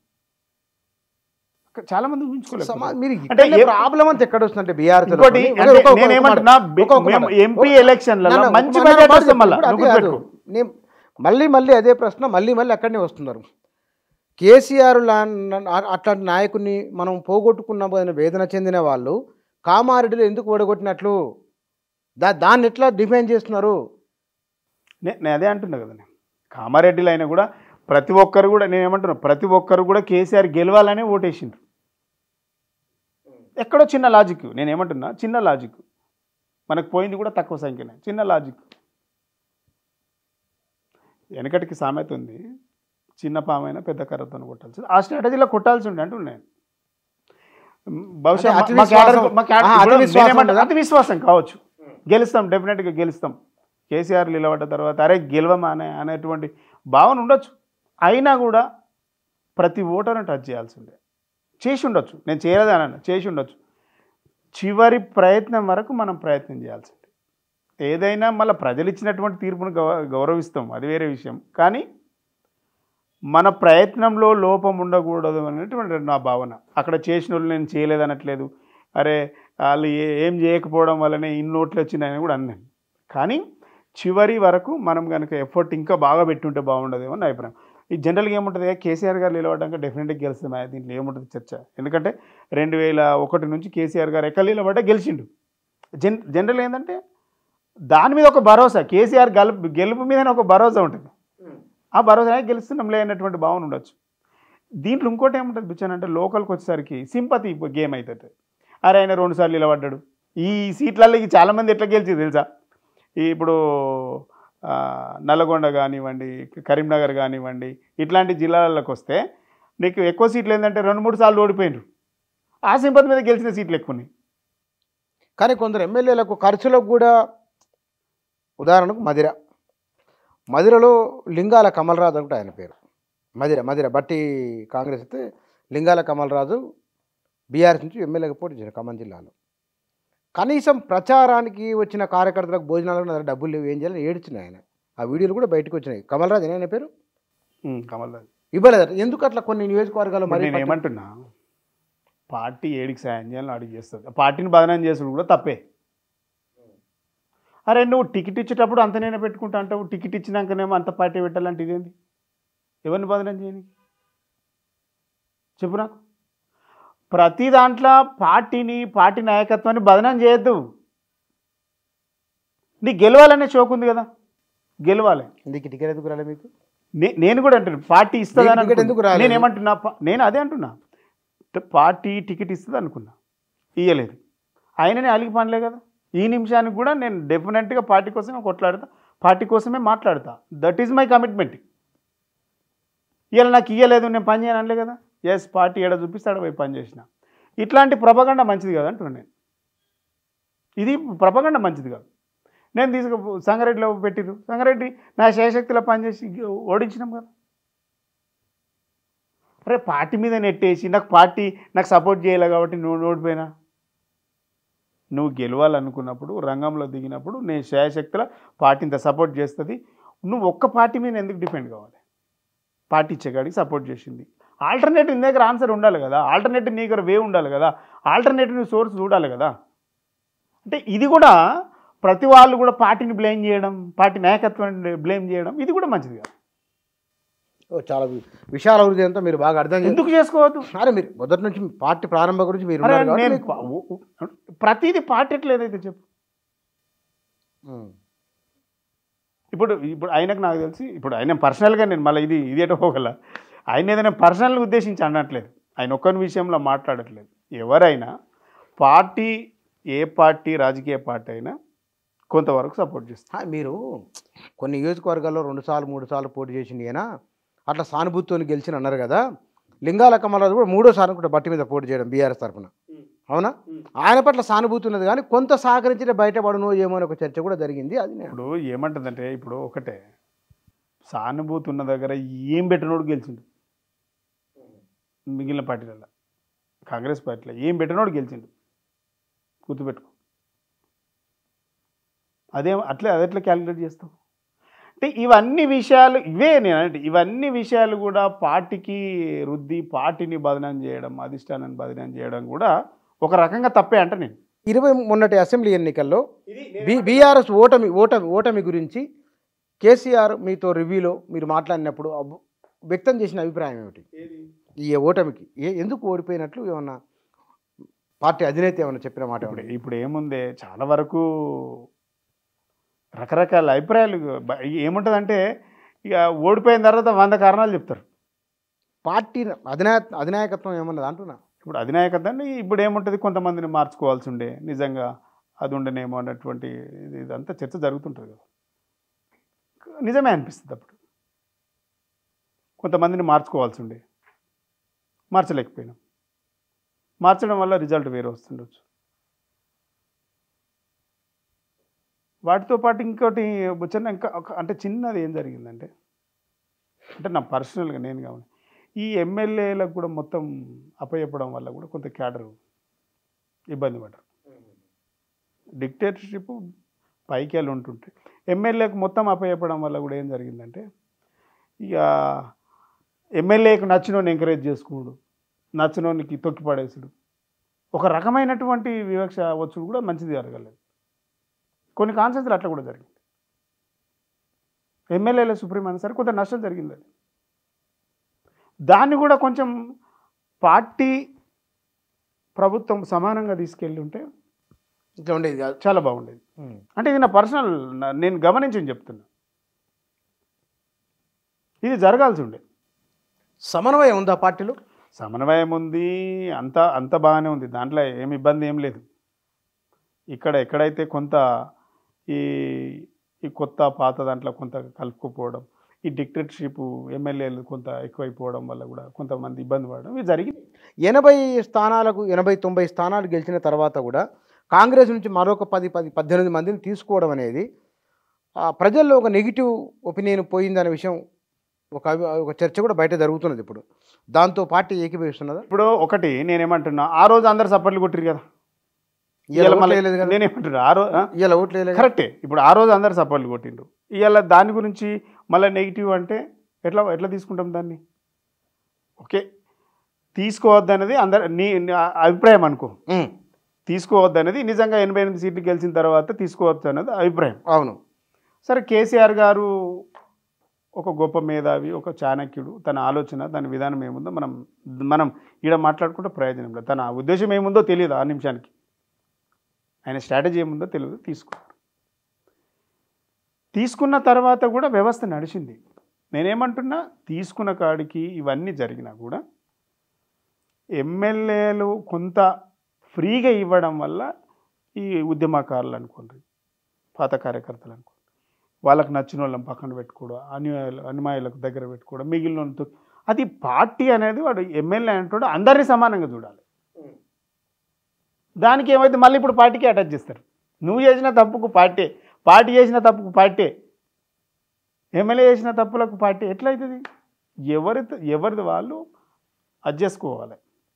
చాలా మంది ఊహించుకోలేదు సమా- మీరు అంటే ఏ- ప్రాబ్లం అంతా ఎక్కడ వస్తుందంటే బీఆర్ ఇంకోటి అంటే నేనేమంటున్నా మేము ఎంపీ ఎలక్షన్లలో మంచి బడ్జెట్ వస్తాం మళ్ళీ నువ్వు గుర్తుపెట్టుకో. మళ్ళీ మళ్ళీ అదే ప్రశ్న మళ్ళీ మళ్ళీ అక్కడనే వస్తున్నారు కేసీఆర్ లా- న- అట్లాంటి నాయకుడిని మనం పోగొట్టుకున్నాం అనే వేదన చెందిన వాళ్ళు కామారెడ్డిలో ఎందుకు ఓడగొట్టినట్లు దా దాన్ని ఎట్లా డిఫైన్ చేస్తున్నారు నే నేను అదే అంటున్నా కదా నేను కామారెడ్డిలో అయినా కూడా ప్రతి ఒక్కరు కూడా నేను ఏమంటున్నా ప్రతి ఒక్కరు కూడా కేసీఆర్ గెలవాలనే ఓటేసిండ్రు ఎక్కడో చిన్న లాజిక్ నేను ఏమంటున్నా చిన్న లాజిక్ మనకు పోయింది కూడా తక్కువ సంఖ్యనే చిన్న లాజిక్ వెనకటికి సామెత ఉంది చిన్న పామైన పెద్ద కర్రతో కొట్టాల్సి ఆ స్ట్రాటజీలో కొట్టాల్సి ఉండే అంటున్నాను బహుశా అంటే అతి మా- మా విశ్వాసం- క్యాడర్- మా క్యాడర్- ఆ, అతి ఇప్పుడు విశ్వాసం నేనేమంటా- ఉందా? అతి విశ్వాసం కావచ్చు గెలుస్తాం డెఫినెట్గా గెలుస్తాం కేసీఆర్ నిలబడ్డ తర్వాత అరే గెలవమా అనే అనేటువంటి భావన ఉండొచ్చు అయినా కూడా ప్రతి ఓటర్ని టచ్ చేయాల్సిందే చేసి ఉండొచ్చు నేను చేయలేదు అన్నాను చేసి ఉండొచ్చు చివరి ప్రయత్నం వరకు మనం ప్రయత్నం చేయాల్సిందే ఏదైనా మళ్ళీ ప్రజలు ఇచ్చినటువంటి తీర్పును గౌ గౌరవిస్తాం అది వేరే విషయం కానీ మన ప్రయత్నంలో లోపం ఉండకూడదు అనేటువంటి నా భావన అక్కడ చేసిన వాళ్ళు నేను చేయలేదు అనట్లేదు అరే వాళ్ళు ఏ- ఏం చేయకపోవడం వల్లనే ఇన్ని నోట్లు వచ్చినాయని కూడా అన్నాను కానీ చివరి వరకు మనం కనుక ఎఫర్ట్ ఇంకా బాగా పెట్టుంటే బాగుండదేమో నా అభిప్రాయం ఈ జనరల్గా ఏముంటుంది కేసీఆర్ గారు నిలబడ్డాక డెఫినెట్గా గెలుస్తుంది దీంట్లో ఏముంటుంది చర్చ ఎందుకంటే రెండు వేల ఒకటి నుంచి కేసీఆర్ గారు ఎక్కడ నిలబడ్డా గెలిచిండు జన్ జనరల్ ఏంటంటే దాని మీద ఒక భరోసా కేసీఆర్ గెలుపు గెలుపు మీదనే ఒక భరోసా ఉంటుంది ఆ భరోసా గెలుస్తున్నాంలే అన్నటువంటి భావన ఉండొచ్చు దీంట్లో ఇంకోటి ఏముంటుంది బిచ్చాను అంటే లోకల్కి వచ్చేసరికి సింపతి గేమ్ అవుతుంది అరే ఆయన రెండుసార్లు నిలబడ్డాడు ఈ సీట్లలో ఈ చాలామంది ఎట్లా గెలిచి తెలుసా ఈ ఇప్పుడు ఆ, నల్లగొండ కానివ్వండి కరీంనగర్ కానివ్వండి ఇట్లాంటి జిల్లాలకు వస్తే నీకు ఎక్కువ సీట్లు ఏంటంటే రెండు మూడు సార్లు ఓడిపోయినారు ఆ సింపతి మీద గెలిచిన సీట్లు ఎక్కువ ఉన్నాయి కానీ కొందరు ఎమ్మెల్యేలకు ఖర్చులకు కూడా ఉదాహరణకు మదిర మదిరలో లింగాల కమలరాజు అనుకుంటే ఆయన పేరు మదిర మదిర బట్టి కాంగ్రెస్ అయితే లింగాల కమలరాజు బీఆర్ఎస్ నుంచి ఎమ్మెల్యేగా పోటీ చేశారు ఖమ్మం జిల్లాలో కనీసం ప్రచారానికి వచ్చిన కార్యకర్తలకు భోజనాలకు నా దగ్గర డబ్బులు లేవు ఏం చేయాలని ఏడ్చినాయి ఆయన ఆ వీడియోలు కూడా బయటకు వచ్చినాయి కమలరాజు ఆయన పేరు కమల్ రాజు ఇవ్వలేదు ఎందుకు అట్లా కొన్ని నియోజకవర్గాలు మరి మరి నేను ఏమంటున్నా పార్టీ ఏడికి సాయం చేయాలని అడిగి చేస్తుంది పార్టీని బదనాం చేసుడు కూడా తప్పే అరే నువ్వు టికెట్ ఇచ్చేటప్పుడు అంత నేనే పెట్టుకుంటా అంటావు టికెట్ ఇచ్చినాకనేమో అంత పార్టీ పెట్టాలంటే ఇదేంది ఎవరిని బదనాం చేయని చెప్పు నాకు ప్రతి దాంట్లో పార్టీని పార్టీ నాయకత్వాన్ని బదనాం చేయొద్దు నీ గెలవాలనే షోక్ ఉంది కదా గెలవాలి ఇందుకు టికెట్ ఎందుకు రాలే మీకు నే- నేను కూడా అంటున్నా పార్టీ ఇస్తుందని నీకు టికెట్ ఎందుకు రాలేదు? నేను ఏమంటున్నా పా- నేను అదే అంటున్నా ట- పార్టీ టికెట్ ఇస్తుంది అనుకున్నా ఇయ్యలేదు ఆయననే అలిగి పనిలే కదా ఈ నిమిషానికి కూడా నేను డెఫినెట్గా పార్టీ కోసమే కొట్లాడతా పార్టీ కోసమే మాట్లాడతా దట్ ఈజ్ మై కమిట్మెంట్ ఇవాళ నాకు ఇయ్యలేదు నేను పని చేయను అనలే కదా ఎస్ పార్టీ ఏడ చూపిస్తాడు పోయి పని చేసిన ఇట్లాంటి ప్రపగండ మంచిది కదా అంటున్నాను నేను ఇది ప్రపగండ మంచిది కాదు నేను తీసుకు సంగారెడ్డిలో పెట్టిరు సంగారెడ్డి నా శయశక్తిలో పనిచేసి ఓడించినాం కదా అరే పార్టీ మీద నెట్టేసి నాకు పార్టీ నాకు సపోర్ట్ చేయలే కాబట్టి నువ్వు ఓడిపోయినా నువ్వు గెలవాలనుకున్నప్పుడు రంగంలో దిగినప్పుడు నేను శయశక్తిలో పార్టీ ఇంత సపోర్ట్ చేస్తుంది నువ్వు ఒక్క పార్టీ మీద ఎందుకు డిపెండ్ కావాలి పార్టీ ఇచ్చేకాడికి సపోర్ట్ చేసింది ఆల్టర్నేటివ్ నీ దగ్గర ఆన్సర్ ఉండాలి కదా ఆల్టర్నేటివ్ నీ దగ్గర వే ఉండాలి కదా ఆల్టర్నేటివ్ సోర్స్ చూడాలి కదా అంటే ఇది కూడా ప్రతి వాళ్ళు కూడా పార్టీని బ్లేమ్ చేయడం పార్టీ నాయకత్వాన్ని బ్లేమ్ చేయడం ఇది కూడా మంచిది కాదు ఓ, చాలా వి- విశాల అభివృద్ధి అంతా మీరు బాగా అర్థం చేస్తారు ఎందుకు చేసుకోవద్దు అరే మీరు మొదటి నుంచి పార్టీ ప్రారంభం గురించి మీరు అరే ఉన్నారు కాబట్టి నేను మీకు- ప- ఓ- ఓ- ప్రతిదీ పార్టీ ఎట్లా ఏదైతే చెప్పు ఉమ్. ఇప్పుడు ఇప్పుడు ఆయనకు నాకు తెలిసి ఇప్పుడు ఆయన పర్సనల్గా నేను మళ్ళీ ఇది ఇది ఎటో పోగల ఆయన ఏదైనా పర్సనల్ ఉద్దేశించి అనట్లేదు ఆయన ఒక్కరి విషయంలో మాట్లాడట్లేదు ఎవరైనా పార్టీ ఏ పార్టీ రాజకీయ పార్టీ అయినా కొంతవరకు సపోర్ట్ చేస్తారు ఆ, మీరు కొన్ని నియోజకవర్గాల్లో రెండు సార్లు మూడు సార్లు పోటీ చేసింది అయినా అట్లా సానుభూతితో గెలిచిన అన్నారు కదా లింగాల కమలరాజు కూడా మూడోసారి కూడా బట్టి మీద పోటీ చేయడం బీఆర్ఎస్ తరఫున అవునా ఆయన పట్ల సానుభూతి ఉన్నది కానీ కొంత సహకరించిన బయటపడను ఏమో అని ఒక చర్చ కూడా జరిగింది అది నేను ఇప్పుడు ఏమంటుందంటే ఇప్పుడు ఒకటే సానుభూతి ఉన్న దగ్గర ఏం పెట్టినోడు గెలిచిండు మిగిలిన పార్టీలలో కాంగ్రెస్ పార్టీలో ఏం పెట్టినోడు గెలిచిండు గుర్తుపెట్టుకో అదే అట్లే అది ఎట్లా క్యాలిక్యులేట్ చేస్తావు అంటే ఇవన్నీ విషయాలు ఇవే నేను అంటే ఇవన్నీ విషయాలు కూడా పార్టీకి రుద్ది పార్టీని బదనాం చేయడం అధిష్టానాన్ని బదనాం చేయడం కూడా ఒక రకంగా తప్పే అంట నేను ఇరవై మొన్నటి అసెంబ్లీ ఎన్నికల్లో బి బీఆర్ఎస్ ఓటమి ఓటమి ఓటమి గురించి కేసీఆర్ మీతో రివ్యూలో మీరు మాట్లాడినప్పుడు అబ్బు- వ్యక్తం చేసిన అభిప్రాయం ఏమిటి ఈ ఓటమికి ఏ ఎందుకు ఓడిపోయినట్లు ఏమన్నా పార్టీ అధినేత ఏమన్నా చెప్పిన మాట ఇప్పుడు ఏమన్నా ఇప్పుడు ఏముంది చాలా వరకు రకరకాల అభిప్రాయాలు బ- ఏముంటుందంటే ఇక ఓడిపోయిన తర్వాత వంద కారణాలు చెప్తారు పార్టీ అధినాయ అధినాయకత్వం ఏమన్నది అంటున్నా ఇప్పుడు అధినాయకత్వాన్ని ఇప్పుడు ఏముంటుంది కొంతమందిని మార్చుకోవాల్సి ఉండే నిజంగా అది ఉండనేమో అన్నటువంటి ఇది ఇదంతా చర్చ జరుగుతుంటుంది కదా నిజమే అనిపిస్తుంది అప్పుడు కొంతమందిని మార్చుకోవాల్సి ఉండే మార్చలేకపోయినాం మార్చడం వల్ల రిజల్ట్ వేరే వస్తుండొచ్చు వాటితో పాటు ఇంకోటి చిన్న ఇంకా ఒక అంటే చిన్నది ఏం జరిగిందంటే అంటే నా పర్సనల్గా నేను కావాలి ఈ ఎమ్మెల్యేలకు కూడా మొత్తం అప్పచెప్పడం వల్ల కూడా కొంత క్యాడర్ ఇబ్బంది పడ్డారు డిక్టేటర్షిప్ పైకి వెళ్ళి ఉంటుంటే ఎమ్మెల్యేకు మొత్తం అప్పచెప్పడం వల్ల కూడా ఏం జరిగిందంటే ఇక ఎమ్మెల్యేకు నచ్చినోని ఎంకరేజ్ చేసుకోడు నచ్చినోనికి తొక్కి పడేసుడు ఒక రకమైనటువంటి వివక్ష వచ్చుడు కూడా మంచిది జరగలేదు కొన్ని కాన్సెన్స్లు అట్లా కూడా జరిగింది ఎమ్మెల్యేల సుప్రీం అయినా సరే కొంత నష్టం జరిగింది అది దాన్ని కూడా కొంచెం పార్టీ ప్రభుత్వం సమానంగా తీసుకెళ్ళి ఉంటే ఇట్లా ఉండేది కాదు చాలా బాగుండేది అంటే ఇది నా పర్సనల్ నేను గమనించి చెప్తున్నా ఇది జరగాల్సి ఉండే సమన్వయం ఉందా పార్టీలో సమన్వయం ఉంది అంత అంత బాగానే ఉంది దాంట్లో ఏమి ఇబ్బంది ఏం లేదు ఇక్కడ ఎక్కడైతే కొంత ఈ ఈ కొత్త పాత దాంట్లో కొంత కలుపుకోపోవడం ఈ డిక్టేటర్షిప్ ఎమ్మెల్యేలు కొంత ఎక్కువైపోవడం వల్ల కూడా కొంతమంది ఇబ్బంది పడడం ఇది జరిగింది ఎనభై స్థానాలకు ఎనభై తొంభై స్థానాలు గెలిచిన తర్వాత కూడా కాంగ్రెస్ నుంచి మరొక పది పది పద్దెనిమిది మందిని తీసుకోవడం అనేది ఆ, ప్రజల్లో ఒక నెగిటివ్ ఒపీనియన్ పోయిందనే విషయం ఒక అభి- ఒక చర్చ కూడా బయట జరుగుతున్నది ఇప్పుడు దాంతో పార్టీ ఏకీభవిస్తున్నదా ఇప్పుడు ఒకటి నేనేమంటున్నా ఆ రోజు అందరు సపోర్ట్లు కొట్టిరు కదా ఇవాళ ఇవాళ ఓట్లు మళ్ళీ వేయలేదు కదా నేనేమంటున్నా ఆ రోజు ఇవాళ ఓట్లు వేయలేదు కదా? కరెక్టే ఇప్పుడు ఆ రోజు అందరు సపోర్ట్లు కొట్టిండ్రు ఇవాళ దాని గురించి మళ్ళీ నెగిటివ్ అంటే ఎట్లా ఎట్లా తీసుకుంటాం దాన్ని ఓకే తీసుకోవద్దనేది అందరు నీ నీ అభిప్రాయం అనుకో ఉమ్, తీసుకోవద్దనేది నిజంగా ఎనభై ఎనిమిది సీట్లు గెలిచిన తర్వాత తీసుకోవచ్చు అనేది అభిప్రాయం అవును సరే కేసీఆర్ గారు ఒక గొప్ప మేధావి ఒక చాణక్యుడు తన ఆలోచన దాని విధానం ఏముందో మనం మనం ఈడ మాట్లాడుకుంటే ప్రయోజనం లేదు తన ఉద్దేశం ఏముందో తెలియదు ఆ నిమిషానికి ఆయన స్ట్రాటజీ ఏముందో తెలియదు తీసుకున్నారు తీసుకున్న తర్వాత కూడా వ్యవస్థ నడిచింది నేనేమంటున్నా తీసుకున్న కాడికి ఇవన్నీ జరిగినా కూడా ఎమ్మెల్యేలు కొంత ఫ్రీగా ఇవ్వడం వల్ల ఈ ఉద్యమకారులు అనుకోండి పాత కార్యకర్తలు అనుకోండి వాళ్ళకి నచ్చిన వాళ్ళని పక్కన పెట్టుకోవడం అనుయాయులు అనుమాయులకు దగ్గర పెట్టుకోవడం మిగిలిన వాళ్ళతో అది పార్టీ అనేది వాడు ఎమ్మెల్యే అంటాడు అందరినీ సమానంగా చూడాలి దానికి ఏమైతే మళ్ళీ ఇప్పుడు పార్టీకి అటాచ్ చేస్తారు నువ్వు చేసిన తప్పుకు పార్టీ పార్టీ చేసిన తప్పుకు పార్టీ ఎమ్మెల్యే చేసిన తప్పులకు పార్టీ ఎట్లయితుంది ఎవరి ఎవరిది వాళ్ళు అది చేసుకోవాలి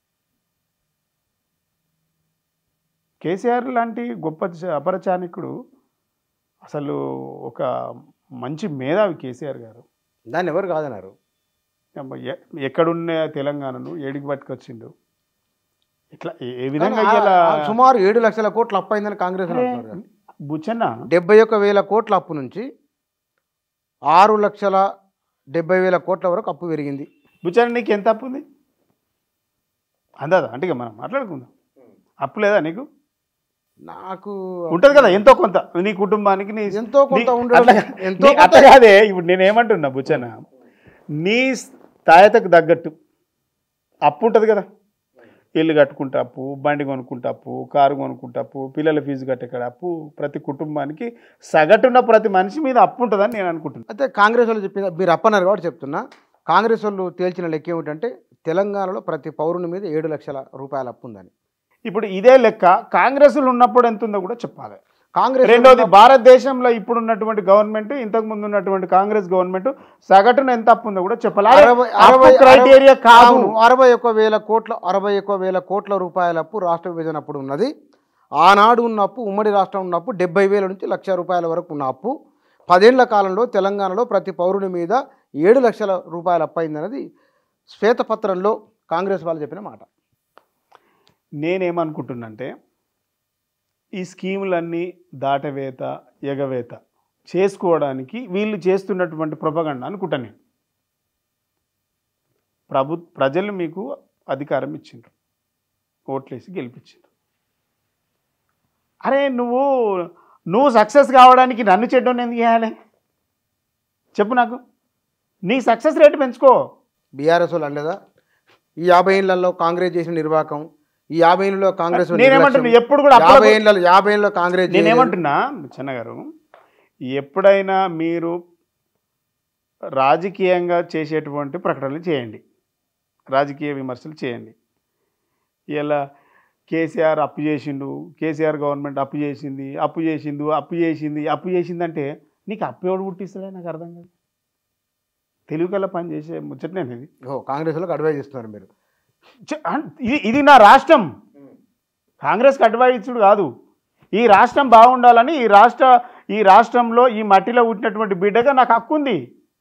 కేసీఆర్ లాంటి గొప్ప చ- అపర చాణక్యుడు అసలు ఒక మంచి మేధావి కేసీఆర్ గారు దాన్ని ఎవరు కాదన్నారు అమ్మ, ఎ- ఎక్కడున్న తెలంగాణను ఏడికి పట్టుకొచ్చిండు ఇట్లా ఏ- ఏ విధంగా కానీ ఆ- ఇలా ఆ సుమారు ఏడు లక్షల కోట్లు అప్పు అయిందని కాంగ్రెస్ వాళ్ళు అంటున్నారు కదా. బుచ్చన్న డెబ్బై ఒక్క వేల కోట్ల అప్పు నుంచి ఆరు లక్షల డెబ్బై వేల కోట్ల వరకు అప్పు పెరిగింది బుచ్చన్న నీకు ఎంత అప్పు ఉంది అందాదా అంటే ఇక మనం మాట్లాడుకుందాం అప్పు లేదా నీకు నాకు ఉంటది కదా ఎంతో కొంత నీ కుటుంబానికి నీ ఎంతో కొంత నీ- ఉండడం అట్లా- ఎంతో నీ- అట్లా కాదే ఇప్పుడు నేను ఏమంటున్నా బుచ్చన్న నీ స్థాయితకు తగ్గట్టు అప్పు ఉంటుంది కదా ఇల్లు కట్టుకుంటే అప్పు బండి కొనుక్కుంటే అప్పు కారు కొనుక్కుంటే అప్పు పిల్లల ఫీజు కట్టే కాడ అప్పు ప్రతి కుటుంబానికి సగటున ప్రతి మనిషి మీద అప్పు ఉంటుందని నేను అనుకుంటున్నాను అయితే కాంగ్రెస్ వాళ్ళు చెప్పింది మీరు అప్పన్నారు కాబట్టి చెప్తున్నా కాంగ్రెస్ వాళ్ళు తేల్చిన లెక్క ఏమిటంటే తెలంగాణలో ప్రతి పౌరుని మీద ఏడు లక్షల రూపాయల అప్పు ఉందని ఇప్పుడు ఇదే లెక్క కాంగ్రెస్లు ఉన్నప్పుడు ఎంత ఉందో కూడా చెప్పాలి కాంగ్రెస్ రెండోది భారతదేశంలో ఇప్పుడు ఉన్నటువంటి గవర్నమెంట్ ఇంతకు ముందు ఉన్నటువంటి కాంగ్రెస్ గవర్నమెంట్ సగటున ఎంత అప్పు ఉందో కూడా చెప్పాలి అరే, అరవై అప్పు అరవై క్రైటీరియా కాదు అవును, అరవై ఒక్క వేల కోట్ల అరవై ఒక్క వేల కోట్ల రూపాయల అప్పు రాష్ట్ర విభజన అప్పుడు ఉన్నది ఆనాడు ఉన్న అప్పు ఉమ్మడి రాష్ట్రం ఉన్న అప్పు డెబ్బై వేల నుంచి లక్ష రూపాయల వరకు ఉన్న అప్పు పదేళ్ల కాలంలో తెలంగాణలో ప్రతి పౌరుని మీద ఏడు లక్షల రూపాయల అప్పు అయిందన్నది శ్వేతపత్రంలో కాంగ్రెస్ వాళ్ళు చెప్పిన మాట నేనేమనుకుంటున్నంటే ఈ స్కీములన్నీ దాటవేత ఎగవేత చేసుకోవడానికి వీళ్ళు చేస్తున్నటువంటి ప్రొపగండ అనుకుంటా నేను ప్రభు ప్రజలు మీకు అధికారం ఇచ్చిండ్రు ఓట్లేసి గెలిపించిండ్రు అరే నువ్వు నువ్వు సక్సెస్ కావడానికి నన్ను చెడ్డోని ఎందుకు చేయాలి చెప్పు నాకు నీ సక్సెస్ రేట్ పెంచుకో బీఆర్ఎస్ వాళ్ళు అనలేదా ఈ యాభై ఏళ్లలో కాంగ్రెస్ చేసిన నిర్వాహకం ఈ యాభై ఏళ్ళలో కాంగ్రెస్ నేనేమంటున్నా నిర్లక్ష్యం, ఎప్పుడు కూడా యాభై అప్పులకు- ఏళ్ళలో యాభై ఏళ్ళలో కాంగ్రెస్ చేయలేదు. నేనేమంటున్నా చిన్నగారు ఎప్పుడైనా మీరు రాజకీయంగా చేసేటువంటి ప్రకటనలు చేయండి రాజకీయ విమర్శలు చేయండి ఇలా కేసీఆర్ అప్పు చేసిండు కేసీఆర్ గవర్నమెంట్ అప్పు చేసింది అప్పు చేసిండు అప్పు చేసింది అప్పు చేసిందంటే నీకు అప్పు ఎవడు పుట్టిస్తాడే నాకు అర్థం కాదు తెలుగు కల్లా పని చేసే ముచ్చటనే ఇది ఓ కాంగ్రెస్ వాళ్ళకి అడ్వైజ్ ఇస్తున్నారు మీరు చె- అన్- ఇది ఇది నా రాష్ట్రం కాంగ్రెస్కి అడ్వైజుడు కాదు ఈ రాష్ట్రం బాగుండాలని ఈ రాష్ట్ర ఈ రాష్ట్రంలో ఈ మట్టిలో పుట్టినటువంటి బిడ్డగా నాకు హక్కు ఉంది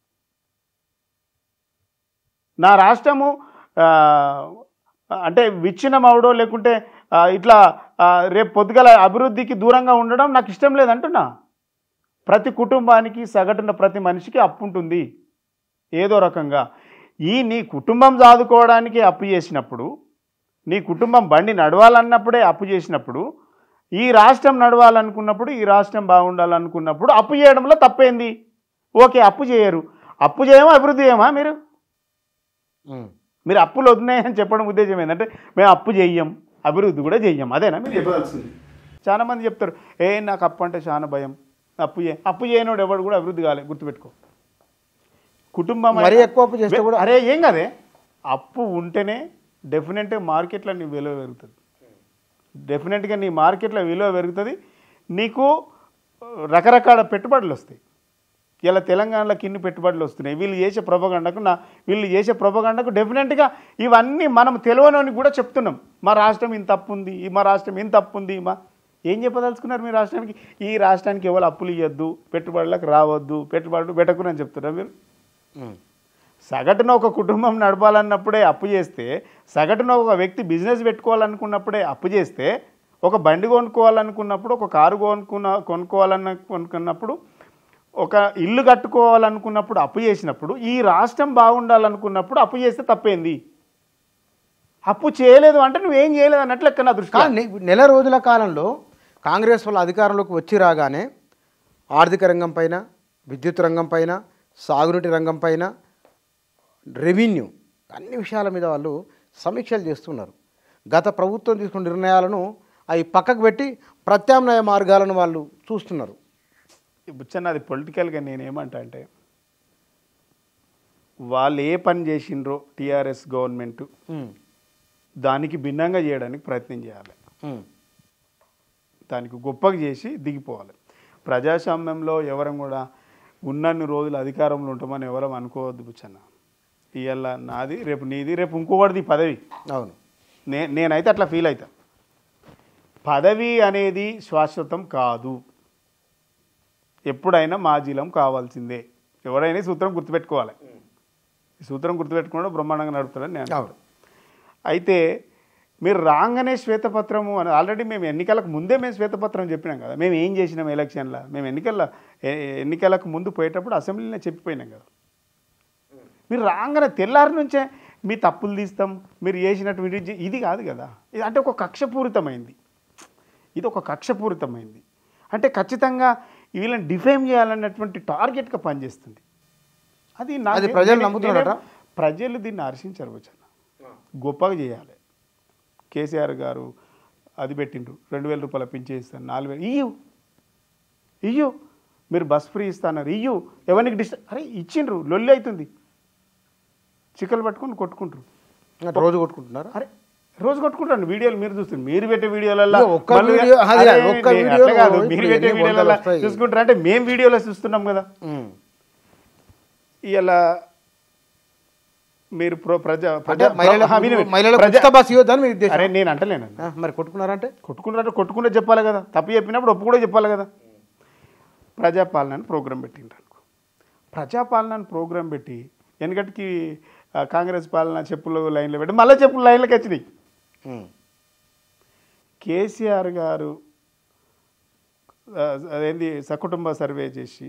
నా రాష్ట్రము ఆ, అంటే విచ్ఛిన్నం అవడో లేకుంటే ఆ, ఇట్లా ఆ, రేపు పొద్దుగల అభివృద్ధికి దూరంగా ఉండడం నాకు ఇష్టం లేదంటున్నా ప్రతి కుటుంబానికి సగటున ప్రతి మనిషికి అప్పు ఉంటుంది ఏదో రకంగా ఈ నీ కుటుంబం సాదుకోవడానికి అప్పు చేసినప్పుడు నీ కుటుంబం బండి నడవాలన్నప్పుడే అప్పు చేసినప్పుడు ఈ రాష్ట్రం నడవాలనుకున్నప్పుడు ఈ రాష్ట్రం బాగుండాలనుకున్నప్పుడు అప్పు చేయడంలో తప్పేంది ఓకే అప్పు చేయరు అప్పు చేయమా అభివృద్ధి చేయమా మీరు ఉమ్. మీరు అప్పులు వదిలేయని చెప్పడం ఉద్దేశం ఏంటంటే మేము అప్పు చెయ్యం అభివృద్ధి కూడా చెయ్యం అదేనా మీరు చెప్పాల్సింది చాలా మంది చెప్తారు ఏ నాకు అప్పు అంటే చాలా భయం అప్పు చే అప్పు చేయనోడు ఎవడు కూడా అభివృద్ధి కాలే గుర్తుపెట్టుకో కుటుంబం మరీ అయినా- ఎక్కువ అప్పు చేస్తే కూడా అరే ఏం కదే అప్పు ఉంటేనే డెఫినెట్గా మార్కెట్లో నీ విలువ పెరుగుతుంది డెఫినెట్గా నీ మార్కెట్లో విలువ పెరుగుతుంది నీకు రకరకాల పెట్టుబడులు వస్తాయి ఇలా తెలంగాణలో కిన్ని పెట్టుబడులు వస్తున్నాయి వీళ్ళు చేసే ప్రభగండకు నా వీళ్ళు చేసే ప్రభగండకు డెఫినెట్గా ఇవన్నీ మనం తెలియనని కూడా చెప్తున్నాం మా రాష్ట్రం ఇంత తప్పు ఉంది ఈ మా రాష్ట్రం ఇంత తప్పు ఉంది మా ఏం చెప్పదలుచుకున్నారు మీ రాష్ట్రానికి ఈ రాష్ట్రానికి ఎవరు అప్పులు ఇవ్వద్దు పెట్టుబడులకు రావద్దు పెట్టుబడులు పెట్టకుని అని చెప్తున్నారు మీరు ఉమ్. సగటున ఒక కుటుంబం నడపాలన్నప్పుడే అప్పు చేస్తే సగటున ఒక వ్యక్తి బిజినెస్ పెట్టుకోవాలనుకున్నప్పుడే అప్పు చేస్తే ఒక బండి కొనుక్కోవాలనుకున్నప్పుడు ఒక కారు కొనుక్కున్న కొనుక్కోవాలన్న కొనుక్కున్నప్పుడు ఒక ఇల్లు కట్టుకోవాలనుకున్నప్పుడు అప్పు చేసినప్పుడు ఈ రాష్ట్రం బాగుండాలనుకున్నప్పుడు అప్పు చేస్తే తప్పేంది అప్పు చేయలేదు అంటే నువ్వేం చేయలేదు అన్నట్లు లెక్క నా దృష్టి కానీ నెల రోజుల కాలంలో కాంగ్రెస్ వాళ్ళ అధికారంలోకి వచ్చి రాగానే ఆర్థిక రంగం పైన విద్యుత్ రంగం పైన సాగునీటి రంగం పైన రెవెన్యూ అన్ని విషయాల మీద వాళ్ళు సమీక్షలు చేస్తున్నారు గత ప్రభుత్వం తీసుకున్న నిర్ణయాలను అవి పక్కకు పెట్టి ప్రత్యామ్నాయ మార్గాలను వాళ్ళు చూస్తున్నారు బుచ్చన్న అది పొలిటికల్గా నేనేమంటా అంటే వాళ్ళు ఏ పని చేసిండ్రో టీఆర్ఎస్ గవర్నమెంట్ ఉమ్, దానికి భిన్నంగా చేయడానికి ప్రయత్నం చేయాలి ఉమ్, దానికి గొప్పగా చేసి దిగిపోవాలి ప్రజాస్వామ్యంలో ఎవరం కూడా ఉన్నన్ని రోజులు అధికారంలో ఉంటామని ఎవరం అనుకోవద్దు బుచ్చన్న ఇవాళ నాది రేపు నీది రేపు ఇంకొకటిది పదవి అవును నే నేనైతే అట్లా ఫీల్ అవుతా పదవి అనేది శాశ్వతం కాదు ఎప్పుడైనా మాజీలం కావాల్సిందే ఎవరైనా ఈ సూత్రం గుర్తుపెట్టుకోవాలి ఈ సూత్రం గుర్తుపెట్టుకోవడం బ్రహ్మాండంగా నడుపుతాడని నేను అవును అయితే మీరు రాగానే శ్వేతపత్రము అని ఆల్రెడీ మేము ఎన్నికలకు ముందే మేము శ్వేతపత్రం చెప్పినాం కదా మేము ఏం చేసినాం ఎలక్షన్లో మేము ఎన్నికల ఎ- ఎన్నికలకు ముందు పోయేటప్పుడు అసెంబ్లీలో చెప్పిపోయినాం కదా మీరు రాగానే తెల్లారి నుంచే మీ తప్పులు తీస్తాం మీరు చేసినటువంటి ఇది- ఇది కాదు కదా ఇది అంటే ఒక కక్షపూరితమైంది ఇది ఒక కక్షపూరితమైంది అంటే ఖచ్చితంగా వీళ్ళని డిఫేమ్ చేయాలన్నటువంటి టార్గెట్గా పనిచేస్తుంది అది నా- అది ప్రజలు నేనే- నమ్ముతున్నారట? నేనే- ప్రజలు దీన్ని హర్షించారు వచ్చాను గొప్పగా చేయాలి కేసీఆర్ గారు అది పెట్టిండ్రు రెండు వేల రూపాయల పింఛన్ ఇస్తాను నాలుగు వేలు ఇయ్యు ఇయ్యు మీరు బస్ ఫ్రీ ఇస్తాన్నారు ఇయ్యు ఎవరికి డిస్టర్బ్ అరే ఇచ్చిండ్రు లొల్లి అవుతుంది చిక్కలు పట్టుకొని కొట్టుకుంటారు అంటే రోజు కొట్టుకుంటున్నారు అరే రోజు కొట్టుకుంటాను వీడియోలు మీరు చూస్తారు మీరు పెట్టే వీడియోలలో ఇక ఒక్క మళ్ళీ- వీడియో- అది అరే, ఒక్క నేను వీడియోలో అట్లా కాదు, ఇప్పుడు మీరు పెట్టే ఎన్ని వీడియోలలో వందలు వస్తాయి? చూసుకుంటారు అంటే మేము వీడియోలో చూస్తున్నాం కదా ఇలా మీరు ప్రో ప్రజా అంటే ప్రజా మహిళలకు ఆ, విను, విను. మహిళలకు ప్రజా- ఉచిత బస్ ఇవ్వద్దని మీ ఉద్దేశం అరే నేను అంటలేనండి ఆ, మరి కొట్టుకున్నారంటే కొట్టుకున్నట్టు కొట్టుకుంటే చెప్పాలి కదా తప్పు చెప్పినప్పుడు ఒప్పు కూడా చెప్పాలి కదా ప్రజాపాలన అని ప్రోగ్రాం పెట్టిండ్రు అనుకో ప్రజాపాలన అని ప్రోగ్రాం పెట్టి వెనకటికి ఆ, కాంగ్రెస్ పాలన చెప్పులు లైన్లో పెట్టి మళ్ళీ చెప్పులు లైన్లోకి వచ్చినాయి ఉమ్, కేసీఆర్ గారు ఆ, అదేంది సకుటుంబ సర్వే చేసి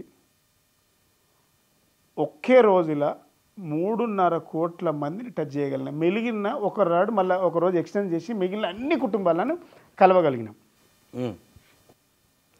ఒకే రోజుల మూడున్నర కోట్ల మందిని టచ్ చేయగలిగినాం మిగిలిన ఒక రాడు మళ్ళీ ఒక రోజు ఎక్స్టెండ్ చేసి మిగిలిన అన్ని కుటుంబాలను కలవగలిగినాం ఉమ్,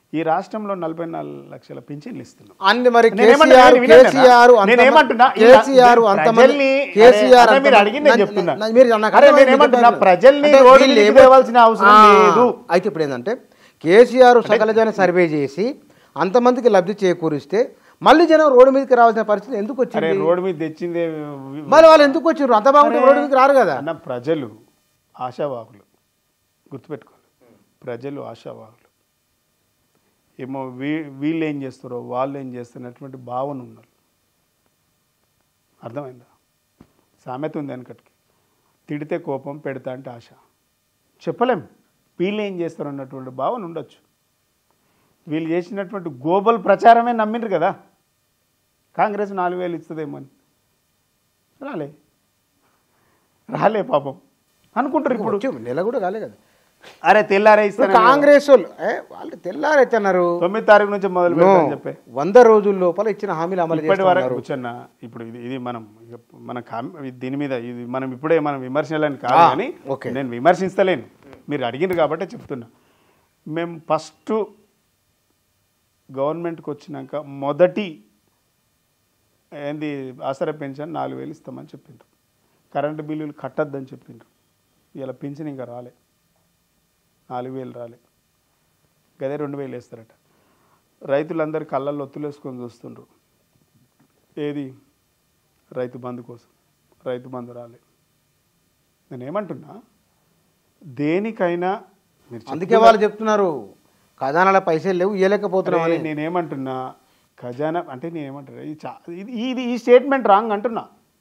ఈ రాష్ట్రంలో నలభై నాలుగు లక్షల పింఛన్లు ఇస్తున్నాం అన్ని మరి నేనేమంటున్నా? కేసీఆర్ నేను వినలేదా? కేసీఆర్ అంత నేనేమంటున్నా? మంది- ఇలా కేసీఆర్ మీరు అంతమంది ప్రజల్ని- కేసీఆర్ అరే, మీరు అంతమంది- అడిగింది నేను నా- చెప్తున్నా. నా- మీరు నాకు అరే, అర్థమైంది నేనేమంటున్నా? చెప్పాను. ప్రజల్ని అంటే రోడ్డు వీళ్ళు మీదకి ఏమో- తేవాల్సిన అవసరం ఆ, లేదు. అయితే ఇప్పుడు ఏంటంటే కేసీఆర్ సకలజన సర్వే చేసి అంతమందికి లబ్ధి చేకూరిస్తే మళ్ళీ జనం రోడ్డు మీదకి రావాల్సిన పరిస్థితి ఎందుకు అరే వచ్చింది రోడ్డు మీద తెచ్చిందే మరి వాళ్ళు ఎందుకు వచ్చారు అంత బాగుంటే రోడ్డు మీదకి రారు కదా అన్న ప్రజలు ఆశావాహులు గుర్తుపెట్టుకోవాలి ప్రజలు ఆశావాహులు ఏమో వీ వీళ్ళు ఏం చేస్తారో వాళ్ళు ఏం చేస్తున్నటువంటి భావన ఉన్నారు అర్థమైందా సామెత ఉంది వెనకటికి తిడితే కోపం పెడతా అంటే ఆశ చెప్పలేం వీళ్ళు ఏం చేస్తారు అన్నటువంటి భావన ఉండొచ్చు వీళ్ళు చేసినటువంటి గోబల్ ప్రచారమే నమ్మిండ్రు కదా కాంగ్రెస్ నాలుగు వేలు ఇస్తుందేమో అని రాలే రాలే పాపం అనుకుంటారు ఇప్పుడు వచ్చి నెల కూడా కాలే కదా అరే తెల్లారే ఇప్పుడు ఇస్తాను కాంగ్రెస్ వాళ్ళు ఏ, వాళ్ళు తెల్లారైతున్నారు తొమ్మిది తారీఖు నుంచి మొదలు పెడతాను చెప్పే వంద రోజుల లోపల ఇచ్చిన హామీలు అమలు ఇప్పటి వరకు చేస్తున్నారు కూర్చున్న ఇప్పుడు ఇది ఇది మనం ఇక మన కామ్- ఇది దీని మీద ఇది మనం ఇప్పుడే మనం విమర్శలని కాదు ఆ, కానీ ఓకే. నేను విమర్శిస్తలేను మీరు అడిగిండ్రు కాబట్టి చెప్తున్నా మేము ఫస్ట్ గవర్నమెంట్కి వచ్చినాక మొదటి ఏంది ఆసరా పెన్షన్ నాలుగు వేలు ఇస్తామని చెప్పిండ్రు కరెంటు బిల్లులు కట్టద్దని చెప్పిండ్రు ఇలా పెన్షన్ ఇంకా రాలే నాలుగు వేలు రాలే గదే రెండు వేలు వేస్తారట రైతులందరూ కళ్ళల్లో ఒత్తులేసుకొని చూస్తుండ్రు ఏది రైతు బంధు కోసం రైతు బంధు రాలే నేను ఏమంటున్నా దేనికైనా మీరు అందుకే వాళ్ళు చెప్తున్నారు ఖజానాల పైసలు లేవు ఇవ్వలేకపోతున్నాం అరే, అని నేనేమంటున్నా ఖజానా అంటే నేనేమంటున్నా ఇది చా ఇది ఇది ఈ స్టేట్మెంట్ రాంగ్ అంటున్నా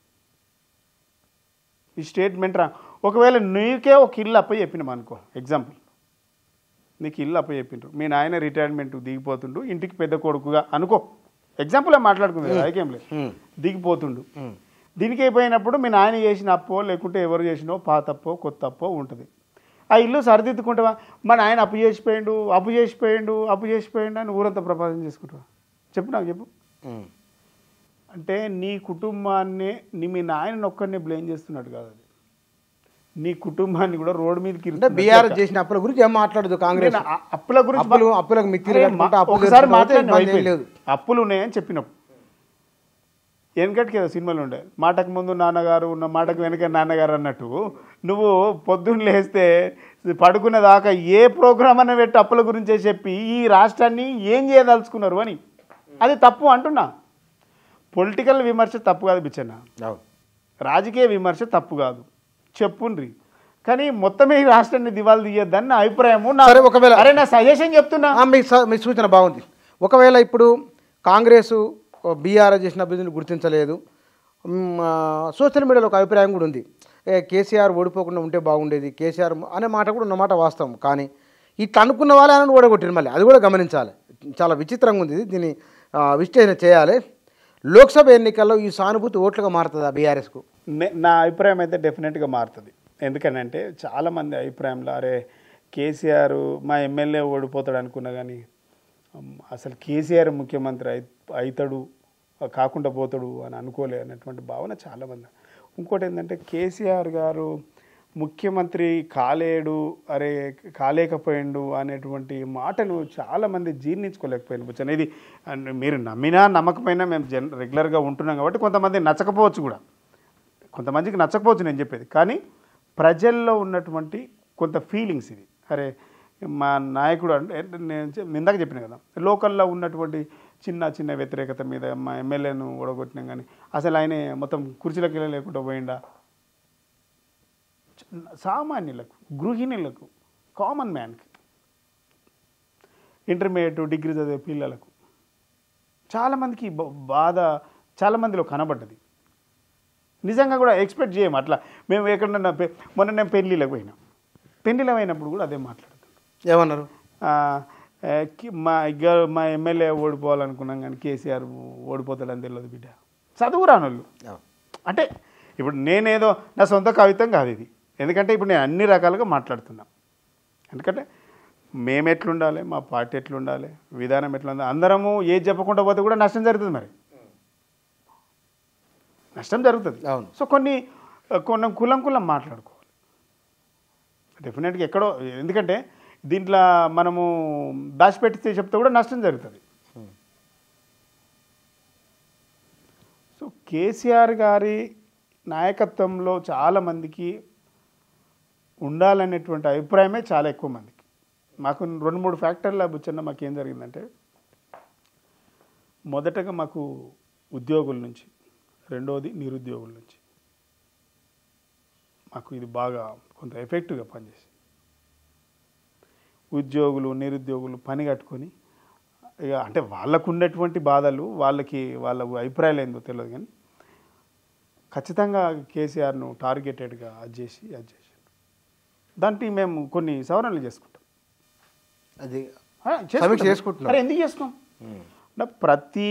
ఈ స్టేట్మెంట్ రాంగ్ ఒకవేళ నీకే ఒక ఇల్లు అప్ప చెప్పినాం అనుకో ఎగ్జాంపుల్ నీకు ఇల్లు అప్ప చెప్పిండ్రు మీ నాయన రిటైర్మెంట్ దిగిపోతుండు ఇంటికి పెద్ద కొడుకుగా అనుకో ఎగ్జాంపుల్ మాట్లాడుకుంది కదా ఐకేం లేదు ఉమ్, దిగిపోతుండు ఉమ్. దీనికి అయిపోయినప్పుడు మీ నాయన చేసిన అప్పో లేకుంటే ఎవరు చేసినో పాత అప్పో కొత్త అప్పో ఉంటుంది ఆ ఇల్లు సరిదిద్దుకుంటావా మా నాయన అప్పు చేసిపోయిండు అప్పు చేసిపోయిండు అప్పు చేసిపోయిండు అని ఊరంతా ప్రపాదం చేసుకుంటావా చెప్పు నాకు చెప్పు ఉమ్. అంటే నీ కుటుంబాన్ని నీ మీ నాయన ఒక్కడిని బ్లేమ్ చేస్తున్నట్టు కాదు అది నీ కుటుంబాన్ని కూడా రోడ్డు మీదకి అంటే బీఆర్ చేసిన అప్పుల గురించి ఏం మాట్లాడదు కాంగ్రెస్ నేను ఆ- అప్పుల గురించి అప్పులు అప్పులకు మిత్తిలు అరే, కట్టుకుంటా మా- అప్పులు ఒకసారి తెచ్చుకుంటా మాట్లాడిన ఇబ్బంది ఏం అయిపోయింది. లేదు అప్పులు ఉన్నాయని చెప్పినప్పుడు వెనకటికి ఏదో సినిమాలు ఉండే మాటకు ముందు నాన్నగారు ఉన్న మాటకు వెనక నాన్నగారు అన్నట్టు నువ్వు పొద్దున్న లేస్తే పడుకునే దాకా ఏ ప్రోగ్రామ్ అన్న పెట్టి అప్పుల గురించే చెప్పి ఈ రాష్ట్రాన్ని ఏం చేయదలుచుకున్నారు అని అది తప్పు అంటున్నా పొలిటికల్ విమర్శ తప్పు కాదు బిచ్చన్న అవును. రాజకీయ విమర్శ తప్పు కాదు చెప్పుండ్రి కానీ మొత్తమే ఈ రాష్ట్రాన్ని దివాళి తీయొద్దని నా అభిప్రాయము నా- సరే, ఒకవేళ- అరే నా సజెషన్ చెప్తున్నా ఆ, మీ స- మీ సూచన బాగుంది ఒకవేళ ఇప్పుడు కాంగ్రెస్ బీఆర్ చేసిన అభివృద్ధిని గుర్తించలేదు మ్, ఆ, సోషల్ మీడియాలో ఒక అభిప్రాయం కూడా ఉంది ఏ, కేసీఆర్ ఓడిపోకుండా ఉంటే బాగుండేది కేసీఆర్ అనే మాట కూడా ఉన్నమాట వాస్తవం కానీ ఇట్లా అనుకున్న వాళ్ళే ఆయన ఓడగొట్టిరు మళ్ళీ అది కూడా గమనించాలి చాలా విచిత్రంగా ఉంది ఇది. దీన్ని ఆ, విశ్లేషణ చేయాలి లోక్సభ ఎన్నికల్లో ఈ సానుభూతి ఓట్లుగా మారుతుందా బీఆర్ఎస్కు నే- నా అభిప్రాయం అయితే డెఫినెట్గా మారుతుంది ఎందుకనంటే చాలామంది అభిప్రాయంలో అరే కేసీఆర్ మా ఎమ్మెల్యే ఓడిపోతాడు అనుకున్నా కానీ అమ్, అసలు కేసీఆర్ ముఖ్యమంత్రి అయి అవుతాడు కాకుండా పోతాడు అని అనుకోలే అన్నటువంటి భావన చాలామంది ఇంకోటి ఏంటంటే కేసీఆర్ గారు ముఖ్యమంత్రి కాలేడు అరే కాలేకపోయిండు అనేటువంటి మాటను చాలామంది జీర్ణించుకోలేకపోయిన బుచ్చన్న ఇది అండ్ మీరు నమ్మినా నమ్మకపోయినా మేము జన్ రెగ్యులర్గా ఉంటున్నాం కాబట్టి కొంతమంది నచ్చకపోవచ్చు కూడా కొంతమందికి నచ్చకపోవచ్చు నేను చెప్పేది కానీ ప్రజల్లో ఉన్నటువంటి కొంత ఫీలింగ్స్ ఇది అరే మా నాయకుడు అంటే నేను చె- ఇందాక చెప్పిన కదా లోకల్లో ఉన్నటువంటి చిన్న చిన్న వ్యతిరేకత మీద మా ఎమ్మెల్యేను ఓడగొట్టినాం కానీ అసలు ఆయన మొత్తం కుర్చీలకు లేకుండా పోయిండా చిన్న- సామాన్యులకు గృహిణులకు కామన్ మ్యాన్కి ఇంటర్మీడియట్ డిగ్రీ చదివే పిల్లలకు చాలామందికి బ- బాధ చాలామందిలో కనబడ్డది నిజంగా కూడా ఎక్స్పెక్ట్ చేయము అట్లా మేము ఎక్కడన్నా పె- మొన్న నేను పెళ్ళిళ్ళకి పోయినా పెళ్ళిలో అయినప్పుడు కూడా అదే మాట్లాడుతున్నాం ఏమన్నారు ఆ, ఏ, కి- మా ఇగ్గ మా ఎమ్మెల్యే ఓడిపోవాలనుకున్నాం కానీ కేసీఆర్ ఓడిపోతాడని తెలియదు బిడ్డ చదువు రానోళ్ళు అవును. అంటే ఇప్పుడు నేనేదో నా సొంత కవిత్వం కాదు ఇది ఎందుకంటే ఇప్పుడు నేను అన్ని రకాలుగా మాట్లాడుతున్నా ఎందుకంటే మేము ఎట్లుండాలి మా పార్టీ ఎట్లుండాలి విధానం ఎట్లుండాలి అందరము ఏది చెప్పకుండా పోతే కూడా నష్టం జరుగుతుంది మరి నష్టం జరుగుతుంది అవును. సో కొన్ని కొన్ని కులం కులం మాట్లాడుకోవాలి డెఫినెట్గా ఎక్కడో ఎందుకంటే దీంట్లో మనము దాచిపెట్టితే చెప్తే కూడా నష్టం జరుగుతుంది సో కేసీఆర్ గారి నాయకత్వంలో చాలామందికి ఉండాలనేటువంటి అభిప్రాయమే చాలా ఎక్కువ మందికి మాకు రెండు మూడు ఫ్యాక్టర్ల బుచ్చన్న మాకు ఏం జరిగిందంటే మొదటగా మాకు ఉద్యోగుల నుంచి రెండోది నిరుద్యోగుల నుంచి మాకు ఇది బాగా కొంత ఎఫెక్టివ్గా పనిచేసింది ఉద్యోగులు నిరుద్యోగులు పని కట్టుకొని ఇక అంటే వాళ్ళకు ఉన్నటువంటి బాధలు వాళ్ళకి వాళ్ళ అభిప్రాయాలు ఏందో తెలియదు కానీ ఖచ్చితంగా కేసీఆర్ను టార్గెటెడ్గా అది చేసి అది చేసి దానికి మేము కొన్ని సవరణలు చేసుకుంటాం అది ఆ, సమీక్ష చేసుకుంటున్నారు. అరే ఎందుకు చేసుకోం అంటే ప్రతి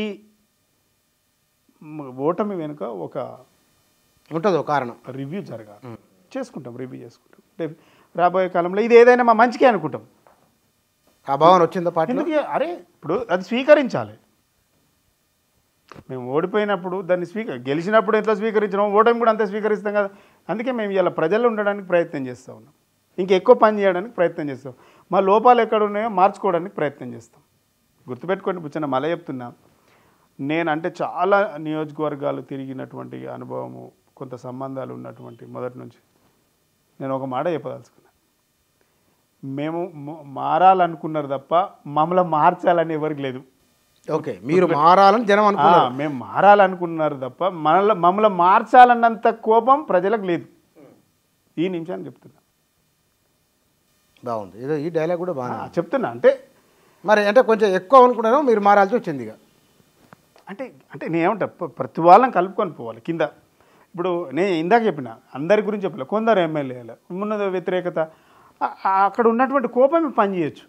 మ- ఓటమి వెనుక ఒక ఉంటుంది ఒక కారణం రివ్యూ జరగాలి చేసుకుంటాం రివ్యూ చేసుకుంటాం అంటే రాబోయే కాలంలో ఇది ఏదైనా మా మంచికే అనుకుంటాం ఆ భావన వచ్చిందా పార్టీలో ఎందుకు అరే ఇప్పుడు అది స్వీకరించాలి మేము ఓడిపోయినప్పుడు దాన్ని స్వీకరి గెలిచినప్పుడు ఎంత స్వీకరించినాం ఓటమి కూడా అంతే స్వీకరిస్తాం కదా అందుకే మేము ఇలా ప్రజల్లో ఉండడానికి ప్రయత్నం చేస్తూ ఉన్నాం ఇంకెక్కువ పని చేయడానికి ప్రయత్నం చేస్తాం మా లోపాలు ఎక్కడ ఉన్నాయో మార్చుకోవడానికి ప్రయత్నం చేస్తాం గుర్తుపెట్టుకోండి బుచ్చన్న మళ్ళీ చెప్తున్నా నేను అంటే చాలా నియోజకవర్గాలు తిరిగినటువంటి అనుభవము కొంత సంబంధాలు ఉన్నటువంటి మొదటి నుంచి నేను ఒక మాట చెప్పదలుచుకున్నా మేము మ- మారాలనుకున్నారు తప్ప మమ్మల్ని మార్చాలని ఎవరికి లేదు ఓకే మీరు మారాలని జనం ఆ, అనుకున్నారు మేము మారాలనుకున్నారు తప్ప మనల్ని మమ్మల్ని మార్చాలన్నంత కోపం ప్రజలకు లేదు ఈ నిమిషాన్ని చెప్తున్నా బాగుంది ఏదో ఈ డైలాగ్ కూడా ఆ, బాగా చెప్తున్నా అంటే మరి అంటే కొంచెం ఎక్కువ అనుకున్నారో మీరు మారాల్సి వచ్చింది ఇక అంటే అంటే నేనేమంటా ప్ర- ప్రతి వాళ్ళని కలుపుకొని పోవాలి కింద ఇప్పుడు నేను ఇందాక చెప్పిన అందరి గురించి చెప్పలే కొందరు ఎమ్మెల్యేలు ఉన్నది వ్యతిరేకత ఆ- ఆ అక్కడ ఉన్నటువంటి కోపమే పని చేయొచ్చు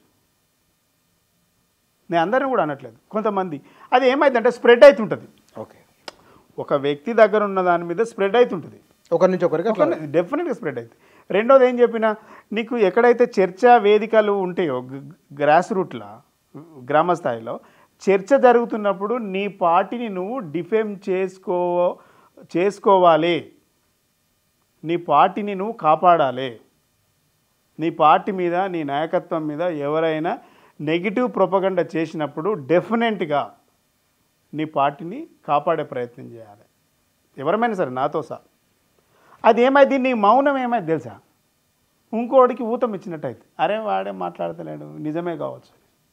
నేను అందరిని కూడా అనట్లేదు కొంతమంది అది ఏమైందంటే స్ప్రెడ్ అవుతుంటుంది ఓకే ఒక వ్యక్తి దగ్గర ఉన్న దాని మీద స్ప్రెడ్ అవుతుంటుంది ఒకరి నుంచి ఒకరికి అట్లా డెఫినెట్గా స్ప్రెడ్ అవుతుంది రెండోది ఏం చెప్పినా నీకు ఎక్కడైతే చర్చా వేదికలు ఉంటాయో గ్రాస్ రూట్లో గ్రామ స్థాయిలో చర్చ జరుగుతున్నప్పుడు నీ పార్టీని నువ్వు డిఫేమ్ చేసుకో చేసుకోవాలి నీ పార్టీని నువ్వు కాపాడాలి నీ పార్టీ మీద నీ నాయకత్వం మీద ఎవరైనా నెగిటివ్ ప్రొపగండ చేసినప్పుడు డెఫినెట్గా నీ పార్టీని కాపాడే ప్రయత్నం చేయాలి ఎవరమైనా సరే నాతో సహా అది ఏమైంది నీ మౌనం ఏమైంది తెలుసా ఇంకోడికి ఊతం ఇచ్చినట్టయితే అరే వాడే మాట్లాడతలేడు నిజమే కావచ్చు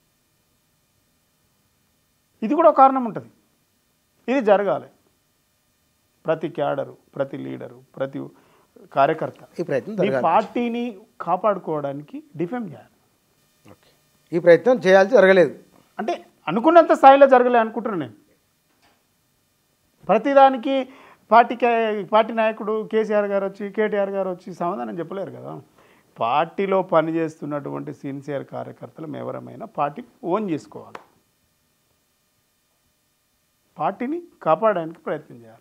ఇది కూడా ఒక కారణం ఉంటుంది ఇది జరగాలి ప్రతి క్యాడరు ప్రతి లీడరు ప్రతి కార్యకర్త ఈ ప్రయత్నం నీ జరగాలి పార్టీని కాపాడుకోవడానికి డిఫెమ్ చేయాలి ఓకే ఈ ప్రయత్నం చేయాల్సి జరగలేదు అంటే అనుకున్నంత స్థాయిలో జరగలే అనుకుంటున్నాను నేను ప్రతిదానికి పార్టీ పార్టీ నాయకుడు కేసీఆర్ గారు వచ్చి కేటీఆర్ గారు వచ్చి సమాధానం చెప్పలేరు కదా పార్టీలో పనిచేస్తున్నటువంటి సిన్సియర్ కార్యకర్తలు ఎవరమైనా పార్టీ ఓన్ చేసుకోవాలి పార్టీని కాపాడడానికి ప్రయత్నం చేయాలి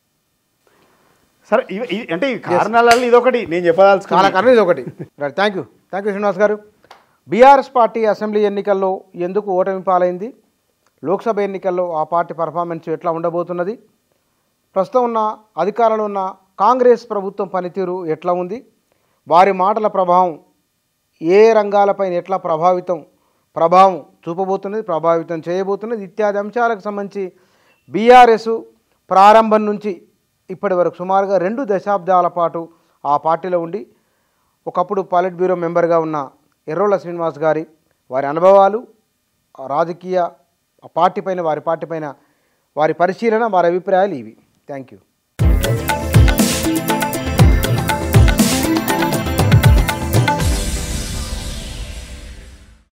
సరే ఇవి- ఇవి- అంటే ఈ కారణాలలో ఇదొకటి నేను చాలా చెప్పదలుచుకున్నా కారణం ఇది ఒకటి right thank you thank you Srinivas garu BRS party assembly ఎన్నికల్లో ఎందుకు ఓటమి పాలైంది లోక్సభ ఎన్నికల్లో ఆ పార్టీ పర్ఫార్మెన్స్ ఎట్లా ఉండబోతున్నది ప్రస్తుతం ఉన్న అధికారంలో ఉన్న కాంగ్రెస్ ప్రభుత్వం పనితీరు ఎట్లా ఉంది వారి మాటల ప్రభావం ఏ రంగాలపైన ఎట్లా ప్రభావితం ప్రభావం చూపబోతున్నది ప్రభావితం చేయబోతున్నది ఇత్యాది అంశాలకు సంబంధించి బీఆర్ఎస్ ప్రారంభం నుంచి ఇప్పటి వరకు సుమారుగా రెండు దశాబ్దాల పాటు ఆ పార్టీలో ఉండి ఒకప్పుడు పాలిట్ బ్యూరో మెంబర్గా ఉన్న ఎర్రోళ్ళ శ్రీనివాస్ గారి వారి అనుభవాలు ఆ రాజకీయ ఆ పార్టీ పైన వారి పార్టీ పైన వారి పరిశీలన వారి అభిప్రాయాలు ఇవి థ్యాంక్ యూ